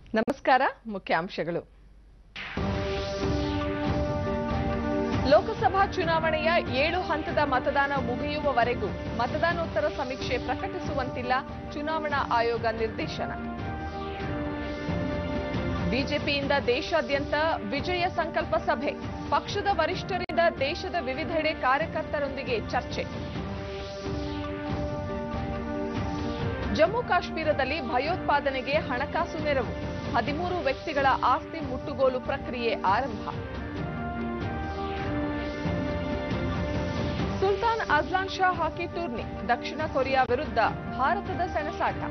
ನಮಸ್ಕಾರ ಮುಖ್ಯಾಂಶಗಳು ಲೋಕಸಭಾ ಚುನಾವಣೆಯ ಏಳು ಹಂತದ ಮತದಾನ ಮುಗಿಯುವವರೆಗೂ ಮತದಾನೋತ್ತರ ಸಮೀಕ್ಷೆ ಪ್ರಕಟಿಸುವಂತಿಲ್ಲ ಚುನಾವಣಾ ಆಯೋಗ ನಿರ್ದೇಶನ ಬಿಜೆಪಿಯಿಂದ ದೇಶಾದ್ಯಂತ ವಿಜಯ ಸಂಕಲ್ಪ ಸಭೆ ಪಕ್ಷದ ವರಿಷ್ಠರಿಂದ ದೇಶದ ವಿವಿಧೆಡೆ ಕಾರ್ಯಕರ್ತರೊಂದಿಗೆ ಚರ್ಚೆ ಜಮ್ಮು ಕಾಶ್ಮೀರದಲ್ಲಿ ಭಯೋತ್ಪಾದನೆಗೆ ಹಣಕಾಸು ನೆರವು ಹದಿಮೂರು ವ್ಯಕ್ತಿಗಳ ಆಸ್ತಿ ಮುಟ್ಟುಗೋಲು ಪ್ರಕ್ರಿಯೆ ಆರಂಭ Sultan Azlan Shah hockey tourney ದಕ್ಷಿಣ ಕೊರಿಯಾ ವಿರುದ್ಧ ಭಾರತದ ಸೆಣಸಾಟ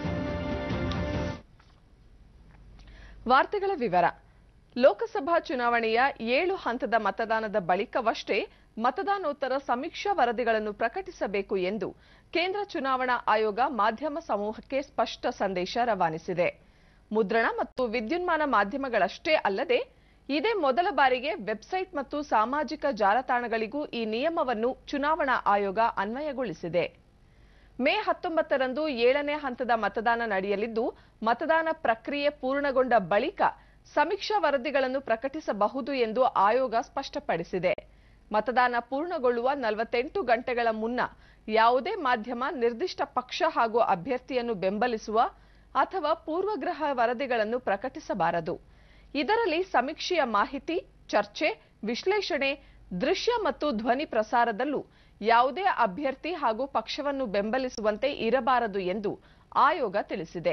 ವಾರ್ತೆಗಳ ವಿವರ ಲೋಕಸಭಾ ಚುನಾವಣೆಯ ಏಳು ಹಂತದ ಮತದಾನದ ಬಳಿಕವಷ್ಟೇ ಮತದಾನೋತ್ತರ ಸಮೀಕ್ಷಾ ವರದಿಗಳನ್ನು ಪ್ರಕಟಿಸಬೇಕು ಎಂದು ಕೇಂದ್ರ ಚುನಾವಣಾ ಆಯೋಗ ಮಾಧ್ಯಮ ಸಮೂಹಕ್ಕೆ ಸ್ಪಷ್ಟ ಸಂದೇಶ ರವಾನಿಸಿದೆ ಮುದ್ರಣ ಮತ್ತು ವಿದ್ಯುನ್ಮಾನ ಮಾಧ್ಯಮಗಳಷ್ಟೇ ಅಲ್ಲದೆ ಇದೇ ಮೊದಲ ಬಾರಿಗೆ ವೆಬ್ಸೈಟ್ ಮತ್ತು ಸಾಮಾಜಿಕ ಜಾಲತಾಣಗಳಿಗೂ ಈ ನಿಯಮವನ್ನು ಚುನಾವಣಾ ಆಯೋಗ ಅನ್ವಯಗೊಳಿಸಿದೆ ಮೇ ಹತ್ತೊಂಬತ್ತರಂದು ಏಳನೇ ಹಂತದ ಮತದಾನ ನಡೆಯಲಿದ್ದು ಮತದಾನ ಪ್ರಕ್ರಿಯೆ ಪೂರ್ಣಗೊಂಡ ಬಳಿಕ ಸಮೀಕ್ಷಾ ವರದಿಗಳನ್ನು ಪ್ರಕಟಿಸಬಹುದು ಎಂದು ಆಯೋಗ ಸ್ಪಷ್ಟಪಡಿಸಿದೆ ಮತದಾನ ಪೂರ್ಣಗೊಳ್ಳುವ ನಲವತ್ತೆಂಟು ಗಂಟೆಗಳ ಮುನ್ನ ಯಾವುದೇ ಮಾಧ್ಯಮ ನಿರ್ದಿಷ್ಟ ಪಕ್ಷ ಹಾಗೂ ಅಭ್ಯರ್ಥಿಯನ್ನು ಬೆಂಬಲಿಸುವ ಅಥವಾ ಪೂರ್ವಗ್ರಹ ವರದಿಗಳನ್ನು ಪ್ರಕಟಿಸಬಾರದು ಇದರಲ್ಲಿ ಸಮೀಕ್ಷೆಯ ಮಾಹಿತಿ ಚರ್ಚೆ ವಿಶ್ಲೇಷಣೆ ದೃಶ್ಯ ಮತ್ತು ಧ್ವನಿ ಪ್ರಸಾರದಲ್ಲೂ ಯಾವುದೇ ಅಭ್ಯರ್ಥಿ ಹಾಗೂ ಪಕ್ಷವನ್ನು ಬೆಂಬಲಿಸುವಂತೆ ಇರಬಾರದು ಎಂದು ಆಯೋಗ ತಿಳಿಸಿದೆ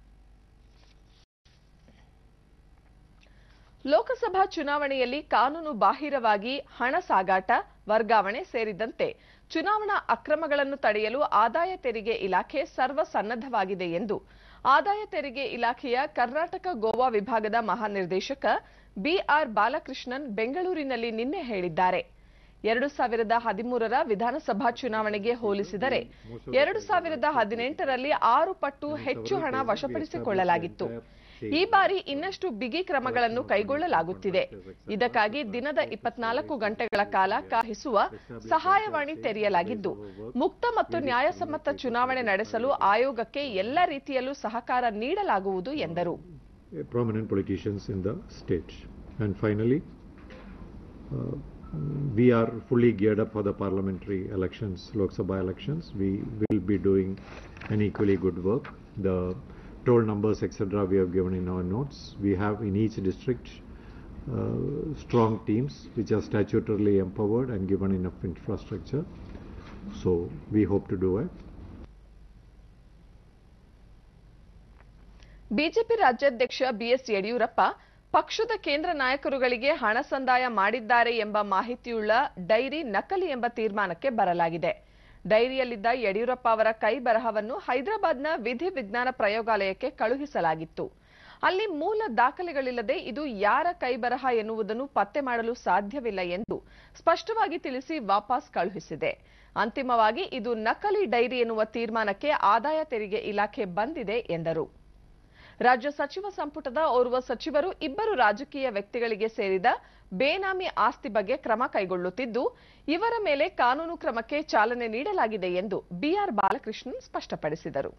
ಲೋಕಸಭಾ ಚುನಾವಣೆಯಲ್ಲಿ ಕಾನೂನು ಬಾಹಿರವಾಗಿ ಹಣ ಸಾಗಾಟ ವರ್ಗಾವಣೆ ಸೇರಿದಂತೆ ಚುನಾವಣಾ ಅಕ್ರಮಗಳನ್ನು ತಡೆಯಲು ಆದಾಯ ತೆರಿಗೆ ಇಲಾಖೆ ಸರ್ವಸನ್ನದ್ದವಾಗಿದೆ ಎಂದು ಆದಾಯ ತೆರಿಗೆ ಇಲಾಖೆಯ ಕರ್ನಾಟಕ ಗೋವಾ ವಿಭಾಗದ ಮಹಾನಿರ್ದೇಶಕ ಬಿಆರ್ ಬಾಲಕೃಷ್ಣನ್ ಬೆಂಗಳೂರಿನಲ್ಲಿ ನಿನ್ನೆ ಹೇಳಿದ್ದಾರೆ ಎರಡು ಸಾವಿರದ ಹದಿಮೂರರ ವಿಧಾನಸಭಾ ಚುನಾವಣೆಗೆ ಹೋಲಿಸಿದರೆ ಎರಡು ಸಾವಿರದ ಹದಿನೆಂಟರಲ್ಲಿ ಆರು ಪಟ್ಟು ಹೆಚ್ಚು ಹಣ ವಶಪಡಿಸಿಕೊಳ್ಳಲಾಗಿತ್ತು ಈ ಬಾರಿ ಇನ್ನಷ್ಟು ಬಿಗಿ ಕ್ರಮಗಳನ್ನು ಕೈಗೊಳ್ಳಲಾಗುತ್ತಿದೆ ಇದಕ್ಕಾಗಿ ದಿನದ ಇಪ್ಪತ್ನಾಲ್ಕು ಗಂಟೆಗಳ ಕಾಲ ಕಾಹಿಸುವ ಸಹಾಯವಾಣಿ ತೆರೆಯಲಾಗಿದ್ದು ಮುಕ್ತ ಮತ್ತು ನ್ಯಾಯಸಮ್ಮತ ಚುನಾವಣೆ ನಡೆಸಲು ಆಯೋಗಕ್ಕೆ ಎಲ್ಲ ರೀತಿಯಲ್ಲೂ ಸಹಕಾರ ನೀಡಲಾಗುವುದು ಎಂದರು prominent politicians in the state. And finally, uh, we are fully geared up for the parliamentary elections, Lok Sabha elections. We will be doing an equally good work. The toll numbers, etc., we have given in our notes. We have in each district uh, strong teams which are statutorily empowered and given enough infrastructure. So we hope to do it. BJP ರಾಜ್ಯಾಧ್ಯಕ್ಷ B S Yediyurappa ಪಕ್ಷದ ಕೇಂದ್ರ ನಾಯಕರುಗಳಿಗೆ ಹಣ ಸಂದಾಯ ಮಾಡಿದ್ದಾರೆ ಎಂಬ ಮಾಹಿತಿಯುಳ್ಳ dairy ನಕಲಿ ಎಂಬ ತೀರ್ಮಾನಕ್ಕೆ ಬರಲಾಗಿದೆ ಡೈರಿಯಲ್ಲಿದ್ದ ಯಡಿಯೂರಪ್ಪ ಅವರ ಕೈ ಬರಹವನ್ನು ಹೈದರಾಬಾದ್ನ ವಿಧಿ ವಿಜ್ಞಾನ ಪ್ರಯೋಗಾಲಯಕ್ಕೆ ಕಳುಹಿಸಲಾಗಿತ್ತು ಅಲ್ಲಿ ಮೂಲ ದಾಖಲೆಗಳಿಲ್ಲದೆ ಇದು ಯಾರ ಕೈ ಬರಹ ಎನ್ನುವುದನ್ನು ಪತ್ತೆ ಮಾಡಲು ಸಾಧ್ಯವಿಲ್ಲ ಎಂದು ಸ್ಪಷ್ಟವಾಗಿ ತಿಳಿಸಿ ವಾಪಸ್ ಕಳುಹಿಸಿದೆ ಅಂತಿಮವಾಗಿ ಇದು ನಕಲಿ ಡೈರಿ ಎನ್ನುವ ತೀರ್ಮಾನಕ್ಕೆ ಆದಾಯ ತೆರಿಗೆ ಇಲಾಖೆ ಬಂದಿದೆ ಎಂದರು ರಾಜ್ಯ ಸಚಿವ ಸಂಪುಟದ ಓರ್ವ ಸಚಿವರು ಇಬ್ಬರು ರಾಜಕೀಯ ವ್ಯಕ್ತಿಗಳಿಗೆ ಸೇರಿದ ಬೇನಾಮಿ ಆಸ್ತಿ ಬಗ್ಗೆ ಕ್ರಮ ಕೈಗೊಳ್ಳುತ್ತಿದ್ದು ಇವರ ಮೇಲೆ ಕಾನೂನು ಕ್ರಮಕ್ಕೆ ಚಾಲನೆ ನೀಡಲಾಗಿದೆ ಎಂದು ಬಿಆರ್ ಬಾಲಕೃಷ್ಣನ್ ಸ್ಪಷ್ಟಪಡಿಸಿದರು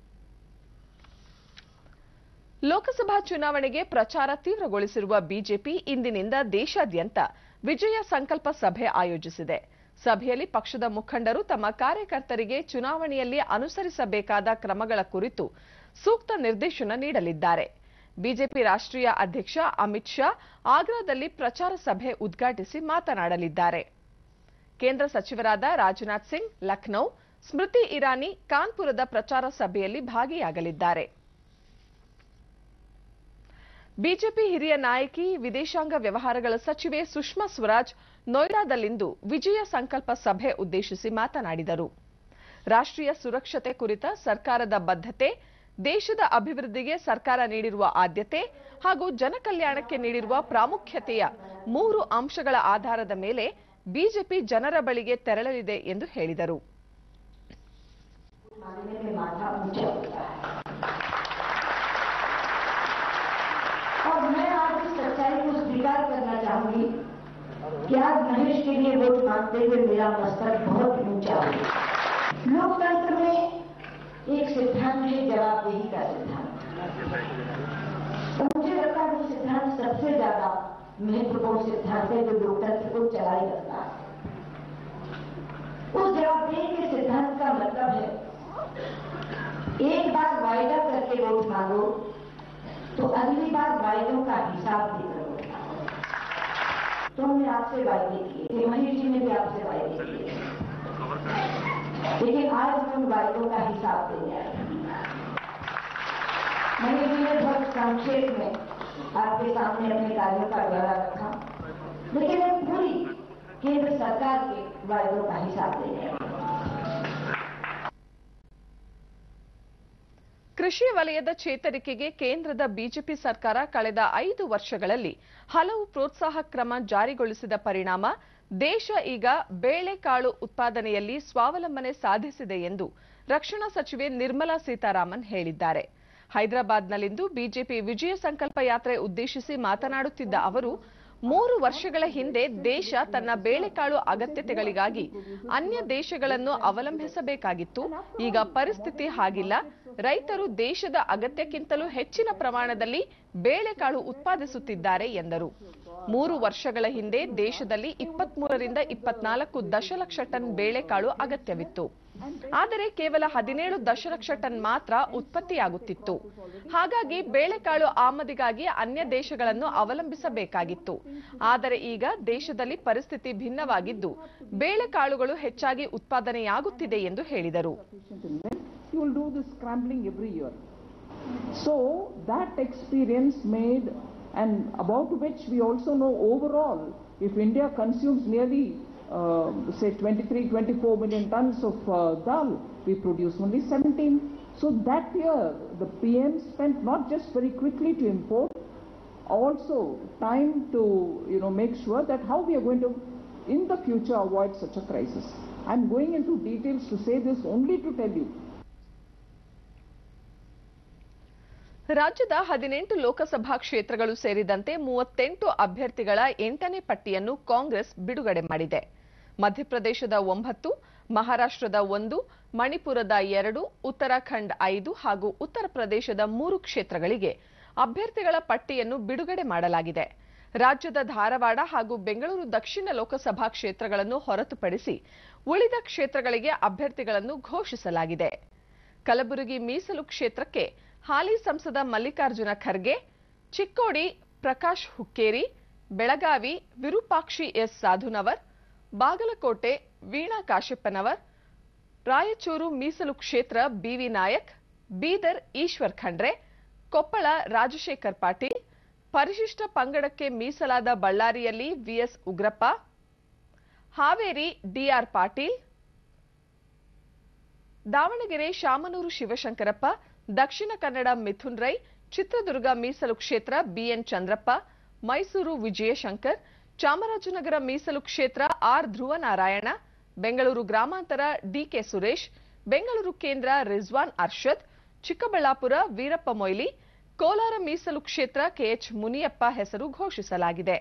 ಲೋಕಸಭಾ ಚುನಾವಣೆಗೆ ಪ್ರಚಾರ ತೀವ್ರಗೊಳಿಸಿರುವ ಬಿಜೆಪಿ ಇಂದಿನಿಂದ ದೇಶಾದ್ಯಂತ ವಿಜಯ ಸಂಕಲ್ಪ ಸಭೆ ಆಯೋಜಿಸಿದೆ ಸಭೆಯಲ್ಲಿ ಪಕ್ಷದ ಮುಖಂಡರು ತಮ್ಮ ಕಾರ್ಯಕರ್ತರಿಗೆ ಚುನಾವಣೆಯಲ್ಲಿ ಅನುಸರಿಸಬೇಕಾದ ಕ್ರಮಗಳ ಕುರಿತು ಸೂಕ್ತ ನಿರ್ದೇಶನ ನೀಡಲಿದ್ದಾರೆ ಬಿಜೆಪಿ ರಾಷ್ಟ್ರೀಯ ಅಧ್ಯಕ್ಷ ಅಮಿತ್ ಶಾ ಆಗ್ರಾದಲ್ಲಿ ಪ್ರಚಾರ ಸಭೆ ಉದ್ಘಾಟಿಸಿ ಮಾತನಾಡಲಿದ್ದಾರೆ ಕೇಂದ್ರ ಸಚಿವರಾದ ರಾಜನಾಥ್ ಸಿಂಗ್ ಲಖನೌ ಸ್ಮೃತಿ ಇರಾನಿ ಕಾನ್ಪುರದ ಪ್ರಚಾರ ಸಭೆಯಲ್ಲಿ ಭಾಗಿಯಾಗಲಿದ್ದಾರೆ ಬಿಜೆಪಿ ಹಿರಿಯ ನಾಯಕಿ ವಿದೇಶಾಂಗ ವ್ಯವಹಾರಗಳ ಸಚಿವೆ ಸುಷ್ಮಾ ಸ್ವರಾಜ್ ನೋಯ್ಡಾದಲ್ಲಿಂದು ವಿಜಯ ಸಂಕಲ್ಪ ಸಭೆ ಉದ್ದೇಶಿಸಿ ಮಾತನಾಡಿದರು ರಾಷ್ಟ್ರೀಯ ಸುರಕ್ಷತೆ ಕುರಿತ ಸರ್ಕಾರದ ಬದ್ಧತೆ ದೇಶದ ಅಭಿವೃದ್ಧಿಗೆ ಸರ್ಕಾರ ನೀಡಿರುವ ಆದ್ಯತೆ ಹಾಗೂ ಜನಕಲ್ಯಾಣಕ್ಕೆ ನೀಡಿರುವ ಪ್ರಾಮುಖ್ಯತೆಯ ಮೂರು ಅಂಶಗಳ ಆಧಾರದ ಮೇಲೆ ಬಿಜೆಪಿ ಜನರ ಬಳಿಗೆ ತೆರಳಲಿದೆ ಎಂದು ಹೇಳಿದರು और मैं आज इस सच्चाई को स्वीकार करना चाहूंगी कि आज महेश के लिए वोट मांगते हुए मेरा मस्तक बहुत ऊंचा हो लोकतंत्र में एक सिद्धांत है जवाबदेही का सिद्धांत तो मुझे लगता है वो सिद्धांत सबसे ज्यादा महत्वपूर्ण सिद्धांत है जो लोकतंत्र को चलाए रखना है उस जवाबदेही के सिद्धांत का मतलब है एक बार वायदा करके वोट मांगो तो अगली बार वायदों का हिसाब देकर वोट मांगो तो हमने आपसे वायदे किए थे मनीष जी ने भी आपसे वायदे किए लेकिन आज हम उन वायदों का हिसाब देने आए हैं। मनीष जी ने बहुत संक्षेप में आपके सामने अपने कार्यों का ब्यौरा रखा लेकिन हम पूरी केंद्र सरकार के वायदों का हिसाब देने आए हैं। ಕೃಷಿ ವಲಯದ ಚೇತರಿಕೆಗೆ ಕೇಂದ್ರದ ಬಿಜೆಪಿ ಸರ್ಕಾರ ಕಳೆದ ಐದು ವರ್ಷಗಳಲ್ಲಿ ಹಲವು ಪ್ರೋತ್ಸಾಹ ಕ್ರಮ ಜಾರಿಗೊಳಿಸಿದ ಪರಿಣಾಮ ದೇಶ ಈಗ ಬೇಳೆಕಾಳು ಉತ್ಪಾದನೆಯಲ್ಲಿ ಸ್ವಾವಲಂಬನೆ ಸಾಧಿಸಿದೆ ಎಂದು ರಕ್ಷಣಾ ಸಚಿವೆ ನಿರ್ಮಲಾ ಸೀತಾರಾಮನ್ ಹೇಳಿದ್ದಾರೆ ಹೈದರಾಬಾದ್ನಲ್ಲಿಂದು ಬಿಜೆಪಿ ವಿಜಯ ಸಂಕಲ್ಪ ಯಾತ್ರೆ ಉದ್ದೇಶಿಸಿ ಮಾತನಾಡುತ್ತಿದ್ದ ಅವರು ಮೂರು ವರ್ಷಗಳ ಹಿಂದೆ ದೇಶ ತನ್ನ ಬೇಳೆಕಾಳು ಅಗತ್ಯತೆಗಳಿಗಾಗಿ ಅನ್ಯ ದೇಶಗಳನ್ನು ಅವಲಂಬಿಸಬೇಕಾಗಿತ್ತು ಈಗ ಪರಿಸ್ಥಿತಿ ಹಾಗಿಲ್ಲ ರೈತರು ದೇಶದ ಅಗತ್ಯಕ್ಕಿಂತಲೂ ಹೆಚ್ಚಿನ ಪ್ರಮಾಣದಲ್ಲಿ ಬೇಳೆಕಾಳು ಉತ್ಪಾದಿಸುತ್ತಿದ್ದಾರೆ ಎಂದರು ಮೂರು ವರ್ಷಗಳ ಹಿಂದೆ ದೇಶದಲ್ಲಿ ಇಪ್ಪತ್ಮೂರರಿಂದ ಇಪ್ಪತ್ನಾಲ್ಕು ದಶಲಕ್ಷ ಟನ್ ಬೇಳೆಕಾಳು ಅಗತ್ಯವಿತ್ತು ಆದರೆ ಕೇವಲ ಹದಿನೇಳು ದಶಲಕ್ಷ ಟನ್ ಮಾತ್ರ ಉತ್ಪತ್ತಿಯಾಗುತ್ತಿತ್ತು ಹಾಗಾಗಿ ಬೇಳೆಕಾಳು ಆಮದಿಗಾಗಿ ಅನ್ಯ ದೇಶಗಳನ್ನು ಅವಲಂಬಿಸಬೇಕಾಗಿತ್ತು ಆದರೆ ಈಗ ದೇಶದಲ್ಲಿ ಪರಿಸ್ಥಿತಿ ಭಿನ್ನವಾಗಿದ್ದು ಬೇಳೆಕಾಳುಗಳು ಹೆಚ್ಚಾಗಿ ಉತ್ಪಾದನೆಯಾಗುತ್ತಿದೆ ಎಂದು ಹೇಳಿದರು sufficient in milk, you will do this scrambling every year. So that experience made, and about which we also know overall, if India consumes nearly, uh, say, 23, 24 million tons of uh, dal, we produce only 17. So that year, the PM spent not just very quickly to import, also time to you know make sure that how we are going to in the future avoid such a crisis. I'm going into details to say this only to tell you ರಾಜ್ಯದ ಹದಿನೆಂಟು ಲೋಕಸಭಾ ಕ್ಷೇತ್ರಗಳು ಸೇರಿದಂತೆ ಮೂವತ್ತೆಂಟು ಅಭ್ಯರ್ಥಿಗಳ ಎಂಟನೇ ಪಟ್ಟಿಯನ್ನು ಕಾಂಗ್ರೆಸ್ ಬಿಡುಗಡೆ ಮಾಡಿದೆ ಮಧ್ಯಪ್ರದೇಶದ ಒಂಬತ್ತು ಮಹಾರಾಷ್ಟ್ರದ ಒಂದು ಮಣಿಪುರದ ಎರಡು ಉತ್ತರಾಖಂಡ್ ಐದು ಹಾಗೂ ಉತ್ತರ ಪ್ರದೇಶದ ಮೂರು ಕ್ಷೇತ್ರಗಳಿಗೆ ಅಭ್ಯರ್ಥಿಗಳ ಪಟ್ಟಿಯನ್ನು ಬಿಡುಗಡೆ ಮಾಡಲಾಗಿದೆ ರಾಜ್ಯದ ಧಾರವಾಡ ಹಾಗೂ ಬೆಂಗಳೂರು ದಕ್ಷಿಣ ಲೋಕಸಭಾ ಕ್ಷೇತ್ರಗಳನ್ನು ಹೊರತುಪಡಿಸಿ ಉಳಿದ ಕ್ಷೇತ್ರಗಳಿಗೆ ಅಭ್ಯರ್ಥಿಗಳನ್ನು ಘೋಷಿಸಲಾಗಿದೆ ಕಲಬುರಗಿ ಮೀಸಲು ಕ್ಷೇತ್ರಕ್ಕೆ ಹಾಲಿ ಸಂಸದ ಮಲ್ಲಿಕಾರ್ಜುನ ಖರ್ಗೆ ಚಿಕ್ಕೋಡಿ ಪ್ರಕಾಶ್ ಹುಕ್ಕೇರಿ ಬೆಳಗಾವಿ ವಿರೂಪಾಕ್ಷಿ ಎಸ್ ಸಾಧುನವರ್ ಬಾಗಲಕೋಟೆ ವೀಣಾ ಕಾಶಪ್ಪನವರ್ ರಾಯಚೂರು ಮೀಸಲು ಕ್ಷೇತ್ರ ಬಿವಿ ನಾಯಕ್ ಬೀದರ್ ಈಶ್ವರ್ ಖಂಡ್ರೆ ಕೊಪ್ಪಳ ರಾಜಶೇಖರ್ ಪಾಟೀಲ್ ಪರಿಶಿಷ್ಟ ಪಂಗಡಕ್ಕೆ ಮೀಸಲಾದ ಬಳ್ಳಾರಿಯಲ್ಲಿ ವಿಎಸ್ ಉಗ್ರಪ್ಪ ಹಾವೇರಿ ಡಿಆರ್ ಪಾಟೀಲ್ ದಾವಣಗೆರೆ ಶಾಮನೂರು ಶಿವಶಂಕರಪ್ಪ ದಕ್ಷಿಣ ಕನ್ನಡ ಮಿಥುನ್ ರೈ ಚಿತ್ರದುರ್ಗ ಮೀಸಲು ಕ್ಷೇತ್ರ ಬಿಎನ್ ಚಂದ್ರಪ್ಪ ಮೈಸೂರು ವಿಜಯಶಂಕರ್ ಚಾಮರಾಜನಗರ ಮೀಸಲು ಕ್ಷೇತ್ರ ಆರ್ ಧ್ರುವನಾರಾಯಣ ಬೆಂಗಳೂರು ಗ್ರಾಮಾಂತರ ಡಿಕೆ ಸುರೇಶ್ ಬೆಂಗಳೂರು ಕೇಂದ್ರ ರಿಜ್ವಾನ್ ಅರ್ಷದ್ ಚಿಕ್ಕಬಳ್ಳಾಪುರ ವೀರಪ್ಪ ಮೊಯ್ಲಿ ಕೋಲಾರ ಮೀಸಲು ಕ್ಷೇತ್ರ ಕೆಎಚ್ ಮುನಿಯಪ್ಪ ಹೆಸರು ಘೋಷಿಸಲಾಗಿದೆ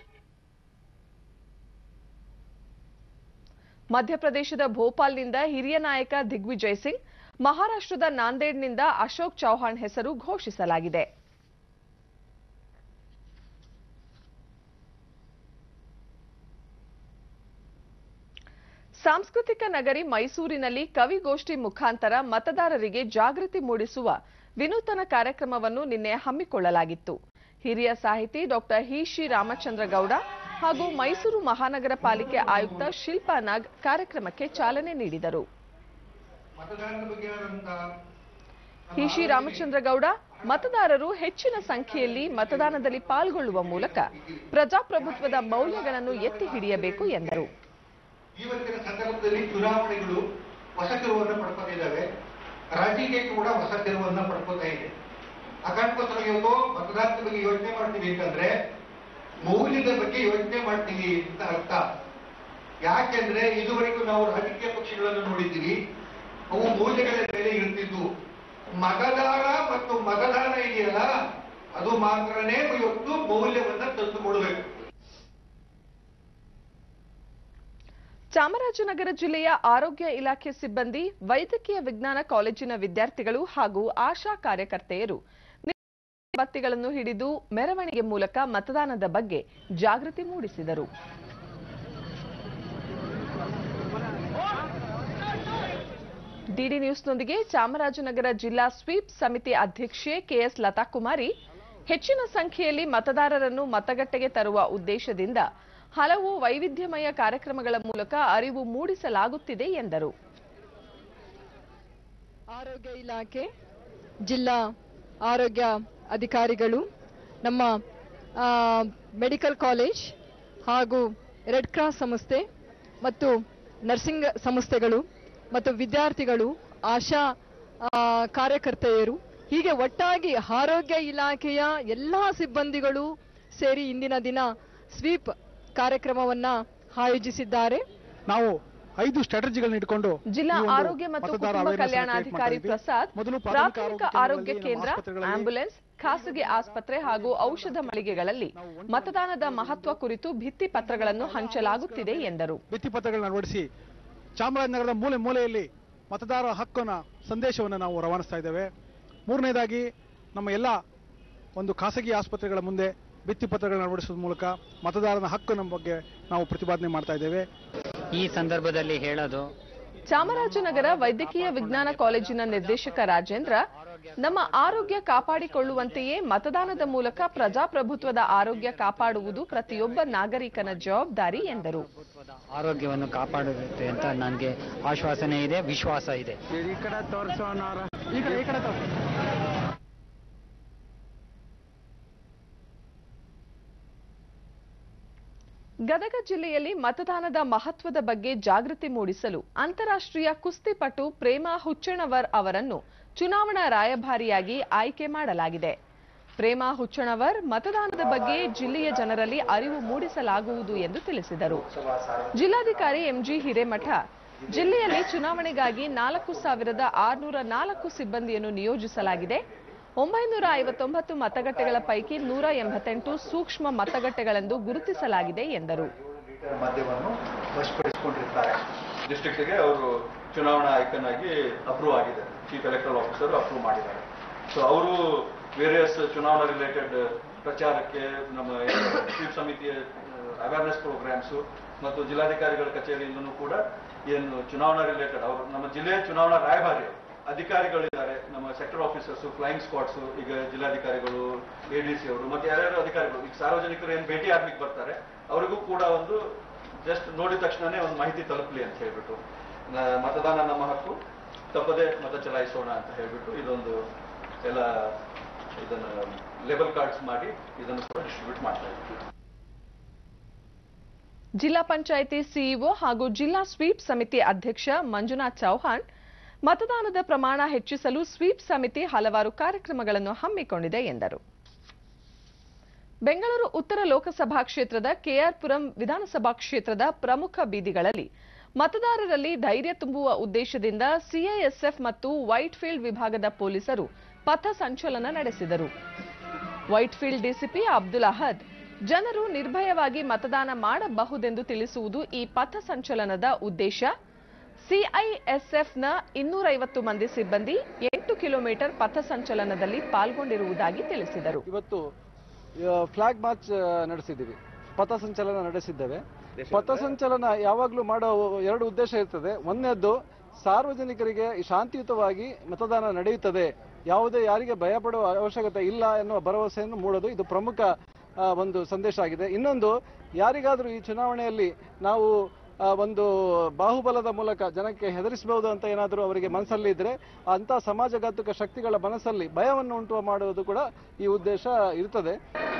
ಮಧ್ಯಪ್ರದೇಶದ ಭೋಪಾಲ್ನಿಂದ ಹಿರಿಯ ನಾಯಕ ದಿಗ್ವಿಜಯ್ ಸಿಂಗ್ ಮಹಾರಾಷ್ಟ್ರದ ನಾಂದೇಡ್ನಿಂದ ಅಶೋಕ್ ಚೌಹಾಣ್ ಹೆಸರು ಘೋಷಿಸಲಾಗಿದೆ ಸಾಂಸ್ಕೃತಿಕ ನಗರಿ ಮೈಸೂರಿನಲ್ಲಿ ಕವಿಗೋಷ್ಠಿ ಮುಖಾಂತರ ಮತದಾರರಿಗೆ ಜಾಗೃತಿ ಮೂಡಿಸುವ ವಿನೂತನ ಕಾರ್ಯಕ್ರಮವನ್ನು ನಿನ್ನೆ ಹಮ್ಮಿಕೊಳ್ಳಲಾಗಿತ್ತು ಹಿರಿಯ ಸಾಹಿತಿ ಡಾಕ್ಟರ್ ಹಿಶಿ ರಾಮಚಂದ್ರ ಗೌಡ ಹಾಗೂ ಮೈಸೂರು ಮಹಾನಗರ ಪಾಲಿಕೆ ಆಯುಕ್ತ ಶಿಲ್ಪಾ ನಾಗ್ ಕಾರ್ಯಕ್ರಮಕ್ಕೆ ಚಾಲನೆ ನೀಡಿದರು ಮತದಾನದ ಬಗ್ಗೆ ಆದಂತಹ ಹಿಶಿ ರಾಮಚಂದ್ರ ಗೌಡ ಮತದಾರರು ಹೆಚ್ಚಿನ ಸಂಖ್ಯೆಯಲ್ಲಿ ಮತದಾನದಲ್ಲಿ ಪಾಲ್ಗೊಳ್ಳುವ ಮೂಲಕ ಪ್ರಜಾಪ್ರಭುತ್ವದ ಮೌಲ್ಯಗಳನ್ನು ಎತ್ತಿ ಹಿಡಿಯಬೇಕು ಎಂದರು ಇವತ್ತಿನ ಸಂದರ್ಭದಲ್ಲಿ ಚುನಾವಣೆಗಳು ಹೊಸ ತಿರುವನ್ನು ಪಡ್ಕೊಂಡಿದ್ದಾವೆ ರಾಜಕೀಯ ಕೂಡ ಹೊಸ ತಿರುವನ್ನ ಪಡ್ಕೋತಾ ಇದೆ ಆ ಕಾರಣಕ್ಕೋಸ್ಕರ ಇವತ್ತು ಮತದಾನದ ಬಗ್ಗೆ ಯೋಚನೆ ಮಾಡ್ತೀವಿ ಅಂತಂದ್ರೆ ಮೌಲ್ಯದ ಬಗ್ಗೆ ಯೋಚನೆ ಮಾಡ್ತೀವಿ ಅಂತ ಅರ್ಥ ಯಾಕೆಂದ್ರೆ ಇದುವರೆಗೂ ನಾವು ರಾಜಕೀಯ ಪಕ್ಷಗಳನ್ನು ನೋಡಿದ್ದೀವಿ ಅವು ಮೌಲ್ಯಗಳ ಮೇಲೆ ಇರ್ತಿದ್ವು ಮತದಾರ ಮತ್ತು ಮತದಾನ ಇದೆಯಲ್ಲ ಅದು ಮಾತ್ರನೇ ಇವತ್ತು ಮೌಲ್ಯವನ್ನ ತಂದುಕೊಡ್ಬೇಕು ಚಾಮರಾಜನಗರ ಜಿಲ್ಲೆಯ ಆರೋಗ್ಯ ಇಲಾಖೆ ಸಿಬ್ಬಂದಿ ವೈದ್ಯಕೀಯ ವಿಜ್ಞಾನ ಕಾಲೇಜಿನ ವಿದ್ಯಾರ್ಥಿಗಳು ಹಾಗೂ ಆಶಾ ಕಾರ್ಯಕರ್ತೆಯರು ಬತ್ತಿಗಳನ್ನು ಹಿಡಿದು ಮೆರವಣಿಗೆ ಮೂಲಕ ಮತದಾನದ ಬಗ್ಗೆ ಜಾಗೃತಿ ಮೂಡಿಸಿದರು ಡಿಡಿ ನ್ಯೂಸ್ನೊಂದಿಗೆ ಚಾಮರಾಜನಗರ ಜಿಲ್ಲಾ ಸ್ವೀಪ್ ಸಮಿತಿ ಅಧ್ಯಕ್ಷೆ ಕೆಎಸ್ ಲತಾ ಕುಮಾರಿ ಹೆಚ್ಚಿನ ಸಂಖ್ಯೆಯಲ್ಲಿ ಮತದಾರರನ್ನು ಮತಗಟ್ಟೆಗೆ ತರುವ ಉದ್ದೇಶದಿಂದ ಹಲವು ವೈವಿಧ್ಯಮಯ ಕಾರ್ಯಕ್ರಮಗಳ ಮೂಲಕ ಅರಿವು ಮೂಡಿಸಲಾಗುತ್ತಿದೆ ಎಂದರು ಆರೋಗ್ಯ ಇಲಾಖೆ ಜಿಲ್ಲಾ ಆರೋಗ್ಯ ಅಧಿಕಾರಿಗಳು ನಮ್ಮ ಆ, ಮೆಡಿಕಲ್ ಕಾಲೇಜ್ ಹಾಗೂ ರೆಡ್ ಕ್ರಾಸ್ ಸಂಸ್ಥೆ ಮತ್ತು ನರ್ಸಿಂಗ್ ಸಂಸ್ಥೆಗಳು ಮತ್ತು ವಿದ್ಯಾರ್ಥಿಗಳು ಆಶಾ ಆ, ಕಾರ್ಯಕರ್ತೆಯರು ಹೀಗೆ ಒಟ್ಟಾಗಿ ಆರೋಗ್ಯ ಇಲಾಖೆಯ ಎಲ್ಲ ಸಿಬ್ಬಂದಿಗಳು ಸೇರಿ ಇಂದಿನ ದಿನ ಸ್ವೀಪ್ ಕಾರ್ಯಕ್ರಮವನ್ನ ಆಯೋಜಿಸಿದ್ದಾರೆ ನಾವು ಐದು ಸ್ಟ್ರಾಟಜಿಗಳನ್ನ ಇಟ್ಕೊಂಡು ಜಿಲ್ಲಾ ಈ ಒಂದು ಆರೋಗ್ಯ ಮತ್ತು ಮತದಾರ ಕುಟುಂಬ awareness ಅನ್ನ ಕಲ್ಯಾಣಾಧಿಕಾರಿ create ಮಾಡ್ತಾ ಪ್ರಸಾದ್ ಇದ್ವಿ. ಮೊದಲು ಪ್ರಾಥಮಿಕ ಆರೋಗ್ಯ ಕೇಂದ್ರಗಳಲ್ಲಿ, ಕೇಂದ್ರ ನಮ್ಮ ಆಸ್ಪತ್ರೆಗಳಲ್ಲಿ ಆಂಬ್ಯುಲೆನ್ಸ್ ಖಾಸಗಿ ಆಸ್ಪತ್ರೆ ಹಾಗೂ ಔಷಧ ಮಳಿಗೆಗಳಲ್ಲಿ ಮತದಾನದ ಮಹತ್ವ ಕುರಿತು ಭಿತ್ತಿ ಪತ್ರಗಳನ್ನು ಹಂಚಲಾಗುತ್ತಿದೆ ಎಂದರು ಭಿತ್ತಿಪತ್ರಗಳನ್ನ ಅಳವಡಿಸಿ ಚಾಮರಾಜನಗರದ ಮೂಲೆ ಮೂಲೆಯಲ್ಲಿ ಮತದಾರ ಹಕ್ಕನ ಸಂದೇಶವನ್ನು ನಾವು ರವಾನಿಸ್ತಾ ಇದ್ದೇವೆ ಮೂರನೇದಾಗಿ ನಮ್ಮ ಎಲ್ಲ ಒಂದು ಖಾಸಗಿ ಆಸ್ಪತ್ರೆಗಳ ಮುಂದೆ ಭಿತ್ತಿಪತ್ರಗಳನ್ನ ಅಳವಡಿಸುವ ಮೂಲಕ ಮತದಾರನ ಹಕ್ಕಿನ ಬಗ್ಗೆ ನಾವು ಪ್ರತಿಪಾದನೆ ಮಾಡ್ತಾ ಇದ್ದೇವೆ ಈ ಸಂದರ್ಭದಲ್ಲಿ ಹೇಳೋದು ಚಾಮರಾಜನಗರ ವೈದ್ಯಕೀಯ ವಿಜ್ಞಾನ ಕಾಲೇಜಿನ ನಿರ್ದೇಶಕ ರಾಜೇಂದ್ರ ನಮ್ಮ ಆರೋಗ್ಯ ಕಾಪಾಡಿಕೊಳ್ಳುವಂತೆಯೇ ಮತದಾನದ ಮೂಲಕ ಪ್ರಜಾಪ್ರಭುತ್ವದ ಆರೋಗ್ಯ ಕಾಪಾಡುವುದು ಪ್ರತಿಯೊಬ್ಬ ನಾಗರಿಕನ ಜವಾಬ್ದಾರಿ ಎಂದರು ಆರೋಗ್ಯವನ್ನು ಕಾಪಾಡುತ್ತೆ ಅಂತ ನನಗೆ ಆಶ್ವಾಸನೆ ಇದೆ ವಿಶ್ವಾಸ ಇದೆ ಈ ಕಡೆ ತೋರಿಸೋನಾರ ಈ ಕಡೆ ಈ ಕಡೆ ತೋರ್ಸಿ. ಗದಗ ಜಿಲ್ಲೆಯಲ್ಲಿ ಮತದಾನದ ಮಹತ್ವದ ಬಗ್ಗೆ ಜಾಗೃತಿ ಮೂಡಿಸಲು ಅಂತಾರಾಷ್ಟ್ರೀಯ ಕುಸ್ತಿಪಟು ಪ್ರೇಮಾ ಹುಚ್ಚಣವರ್ ಅವರನ್ನು ಚುನಾವಣಾ ರಾಯಭಾರಿಯಾಗಿ ಆಯ್ಕೆ ಮಾಡಲಾಗಿದೆ ಪ್ರೇಮಾ ಹುಚ್ಚಣವರ್ ಮತದಾನದ ಬಗ್ಗೆ ಜಿಲ್ಲೆಯ ಜನರಲ್ಲಿ ಅರಿವು ಮೂಡಿಸಲಾಗುವುದು ಎಂದು ತಿಳಿಸಿದರು ಜಿಲ್ಲಾಧಿಕಾರಿ ಎಂಜಿ ಹಿರೇಮಠ ಜಿಲ್ಲೆಯಲ್ಲಿ ಚುನಾವಣೆಗಾಗಿ ನಾಲ್ಕು ಸಾವಿರದ ಆರುನೂರ ನಾಲ್ಕು ಸಿಬ್ಬಂದಿಯನ್ನು ನಿಯೋಜಿಸಲಾಗಿದೆ ಒಂಬೈನೂರ ಐವತ್ತೊಂಬತ್ತು ಮತಗಟ್ಟೆಗಳ ಪೈಕಿ ನೂರ ಎಂಬತ್ತೆಂಟು ಸೂಕ್ಷ್ಮ ಮತಗಟ್ಟೆಗಳೆಂದು ಗುರುತಿಸಲಾಗಿದೆ ಎಂದರು ಲೀಟರ್ ಮದ್ಯವನ್ನು ವಶಪಡಿಸಿಕೊಂಡಿರ್ತಾರೆ ಡಿಸ್ಟ್ರಿಕ್ಟ್ಗೆ ಅವರು ಚುನಾವಣಾ ಐಕನ್ ಆಗಿ ಅಪ್ರೂವ್ ಆಗಿದೆ ಚೀಫ್ ಎಲೆಕ್ಟ್ರಲ್ ಆಫೀಸರ್ ಅಪ್ರೂವ್ ಮಾಡಿದ್ದಾರೆ ಸೊ ಅವರು ವೇರಿಯಸ್ ಚುನಾವಣಾ ರಿಲೇಟೆಡ್ ಪ್ರಚಾರಕ್ಕೆ ನಮ್ಮ ಸ್ವೀಪ್ ಸಮಿತಿಯ ಅವೇರ್ನೆಸ್ ಪ್ರೋಗ್ರಾಮ್ಸ್ ಮತ್ತು ಜಿಲ್ಲಾಧಿಕಾರಿಗಳ ಕಚೇರಿಯಿಂದನೂ ಕೂಡ ಏನು ಚುನಾವಣಾ ರಿಲೇಟೆಡ್ ಅವರು ನಮ್ಮ ಜಿಲ್ಲೆಯ ಚುನಾವಣಾ ರಾಯಭಾರಿ ಅಧಿಕಾರಿಗಳಿದ್ದಾರೆ ನಮ್ಮ ಸೆಕ್ಟರ್ ಆಫೀಸರ್ಸ್ ಫ್ಲೈಯಿಂಗ್ ಸ್ಕ್ವಾಡ್ಸ್ ಈಗ ಜಿಲ್ಲಾಧಿಕಾರಿಗಳು ಎಡಿಸಿ ಅವರು ಮತ್ತೆ ಯಾರ್ಯಾರು ಅಧಿಕಾರಿಗಳು ಈಗ ಸಾರ್ವಜನಿಕರು ಏನು ಭೇಟಿ ಆಗ್ಲಿಕ್ಕೆ ಬರ್ತಾರೆ ಅವರಿಗೂ ಕೂಡ ಒಂದು ಜಸ್ಟ್ ನೋಡಿದ ತಕ್ಷಣನೇ ಒಂದು ಮಾಹಿತಿ ತಲುಪಲಿ ಅಂತ ಹೇಳ್ಬಿಟ್ಟು ನ- ಮತದಾನ ನಮ್ಮ ಹಕ್ಕು ತಪ್ಪದೆ ಮತ ಚಲಾಯಿಸೋಣ ಅಂತ ಹೇಳ್ಬಿಟ್ಟು ಇದೊಂದು ಎಲ್ಲ ಇದನ್ನ ಲೆಬಲ್ ಕಾರ್ಡ್ಸ್ ಮಾಡಿ ಇದನ್ನು ಕೂಡ ಡಿಸ್ಟ್ರಿಬ್ಯೂಟ್ ಮಾಡ್ತಾ ಇದ್ದೀವಿ ಜಿಲ್ಲಾ ಪಂಚಾಯಿತಿ ಸಿಇಒ ಹಾಗೂ ಜಿಲ್ಲಾ ಸ್ವೀಪ್ ಸಮಿತಿ ಅಧ್ಯಕ್ಷ ಮಂಜುನಾಥ್ ಚೌಹಾಣ್ ಮತದಾನದ ಪ್ರಮಾಣ ಹೆಚ್ಚಿಸಲು ಸ್ವೀಪ್ ಸಮಿತಿ ಹಲವಾರು ಕಾರ್ಯಕ್ರಮಗಳನ್ನು ಹಮ್ಮಿಕೊಂಡಿದೆ ಎಂದರು ಬೆಂಗಳೂರು ಉತ್ತರ ಲೋಕಸಭಾ ಕ್ಷೇತ್ರದ ಕೆಆರ್ಪುರಂ ವಿಧಾನಸಭಾ ಕ್ಷೇತ್ರದ ಪ್ರಮುಖ ಬೀದಿಗಳಲ್ಲಿ ಮತದಾರರಲ್ಲಿ ಧೈರ್ಯ ತುಂಬುವ ಉದ್ದೇಶದಿಂದ ಸಿಐಎಸ್ಎಫ್ ಮತ್ತು ವೈಟ್ಫೀಲ್ಡ್ ವಿಭಾಗದ ಪೊಲೀಸರು ಪಥ ಸಂಚಲನ ನಡೆಸಿದರು ವೈಟ್ಫೀಲ್ಡ್ ಡಿಸಿಪಿ ಅಬ್ದುಲ್ ಅಹದ್ ಜನರು ನಿರ್ಭಯವಾಗಿ ಮತದಾನ ಮಾಡಬಹುದೆಂದು ತಿಳಿಸುವುದು ಈ ಪಥ ಸಂಚಲನದ ಉದ್ದೇಶ ಸಿಐಎಸ್ಎಫ್ನ ಇನ್ನೂರೈವತ್ತು ಮಂದಿ ಸಿಬ್ಬಂದಿ ಎಂಟು ಕಿಲೋಮೀಟರ್ ಪಥ ಸಂಚಲನದಲ್ಲಿ ಪಾಲ್ಗೊಂಡಿರುವುದಾಗಿ ತಿಳಿಸಿದರು ಇವತ್ತು ಫ್ಲಾಗ್ ಮಾರ್ಚ್ ನಡೆಸಿದ್ದೀವಿ ಪಥಸಂಚಲನ ನಡೆಸಿದ್ದೇವೆ ಪಥಸಂಚಲನ ಯಾವಾಗಲೂ ಮಾಡೋ ಎರಡು ಉದ್ದೇಶ ಇರ್ತದೆ ಒಂದನೇದ್ದು ಸಾರ್ವಜನಿಕರಿಗೆ ಶಾಂತಿಯುತವಾಗಿ ಮತದಾನ ನಡೆಯುತ್ತದೆ ಯಾವುದೇ ಯಾರಿಗೆ ಭಯ ಪಡುವ ಅವಶ್ಯಕತೆ ಇಲ್ಲ ಎನ್ನುವ ಭರವಸೆಯನ್ನು ಮೂಡೋದು ಇದು ಪ್ರಮುಖ ಆ, ಒಂದು ಸಂದೇಶ ಆಗಿದೆ ಇನ್ನೊಂದು ಯಾರಿಗಾದರೂ ಈ ಚುನಾವಣೆಯಲ್ಲಿ ನಾವು ಆ, ಒಂದು ಬಾಹುಬಲದ ಮೂಲಕ ಜನಕ್ಕೆ ಹೆದರಿಸಬಹುದು ಅಂತ ಏನಾದರೂ ಅವರಿಗೆ ಮನಸ್ಸಲ್ಲಿ ಇದ್ರೆ ಅಂತ ಸಮಾಜಘಾತುಕ ಶಕ್ತಿಗಳ ಮನಸ್ಸಲ್ಲಿ ಭಯವನ್ನು ಉಂಟು ಮಾಡುವುದು ಕೂಡ ಈ ಉದ್ದೇಶ ಇರ್ತದೆ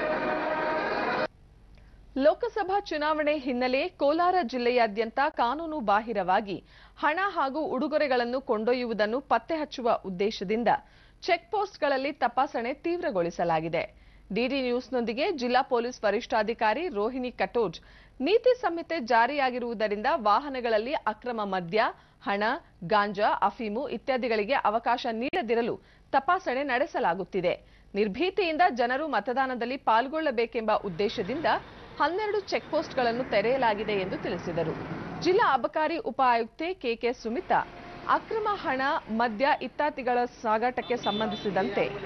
ಲೋಕಸಭಾ ಚುನಾವಣೆ ಹಿನ್ನೆಲೆ ಕೋಲಾರ ಜಿಲ್ಲೆಯಾದ್ಯಂತ ಕಾನೂನು ಬಾಹಿರವಾಗಿ ಹಣ ಹಾಗೂ ಉಡುಗೊರೆಗಳನ್ನು ಕೊಂಡೊಯ್ಯುವುದನ್ನು ಪತ್ತೆ ಹಚ್ಚುವ ಉದ್ದೇಶದಿಂದ ಚೆಕ್ ಪೋಸ್ಟ್ಗಳಲ್ಲಿ ತಪಾಸಣೆ ತೀವ್ರಗೊಳಿಸಲಾಗಿದೆ ಡಿಡಿ ನ್ಯೂಸ್ನೊಂದಿಗೆ ಜಿಲ್ಲಾ ಪೊಲೀಸ್ ವರಿಷ್ಠಾಧಿಕಾರಿ ರೋಹಿಣಿ ಕಟೋಜ್ ನೀತಿ ಸಂಹಿತೆ ಜಾರಿಯಾಗಿರುವುದರಿಂದ ವಾಹನಗಳಲ್ಲಿ ಅಕ್ರಮ ಮದ್ಯ ಹಣ ಗಾಂಜಾ ಅಫೀಮು ಇತ್ಯಾದಿಗಳಿಗೆ ಅವಕಾಶ ನೀಡದಿರಲು ತಪಾಸಣೆ ನಡೆಸಲಾಗುತ್ತಿದೆ ನಿರ್ಭೀತಿಯಿಂದ ಜನರು ಮತದಾನದಲ್ಲಿ ಪಾಲ್ಗೊಳ್ಳಬೇಕೆಂಬ ಉದ್ದೇಶದಿಂದ ಹನ್ನೆರಡು ಚೆಕ್ ಪೋಸ್ಟ್ಗಳನ್ನು ತೆರೆಯಲಾಗಿದೆ ಎಂದು ತಿಳಿಸಿದರು ಜಿಲ್ಲಾ ಅಬಕಾರಿ ಉಪ ಆಯುಕ್ತೆ ಕೆಕೆ ಸುಮಿತಾ ಅಕ್ರಮ ಹಣ ಮದ್ಯ ಇತ್ಯಾದಿಗಳ ಸಾಗಾಟಕ್ಕೆ ಸಂಬಂಧಿಸಿದಂತೆ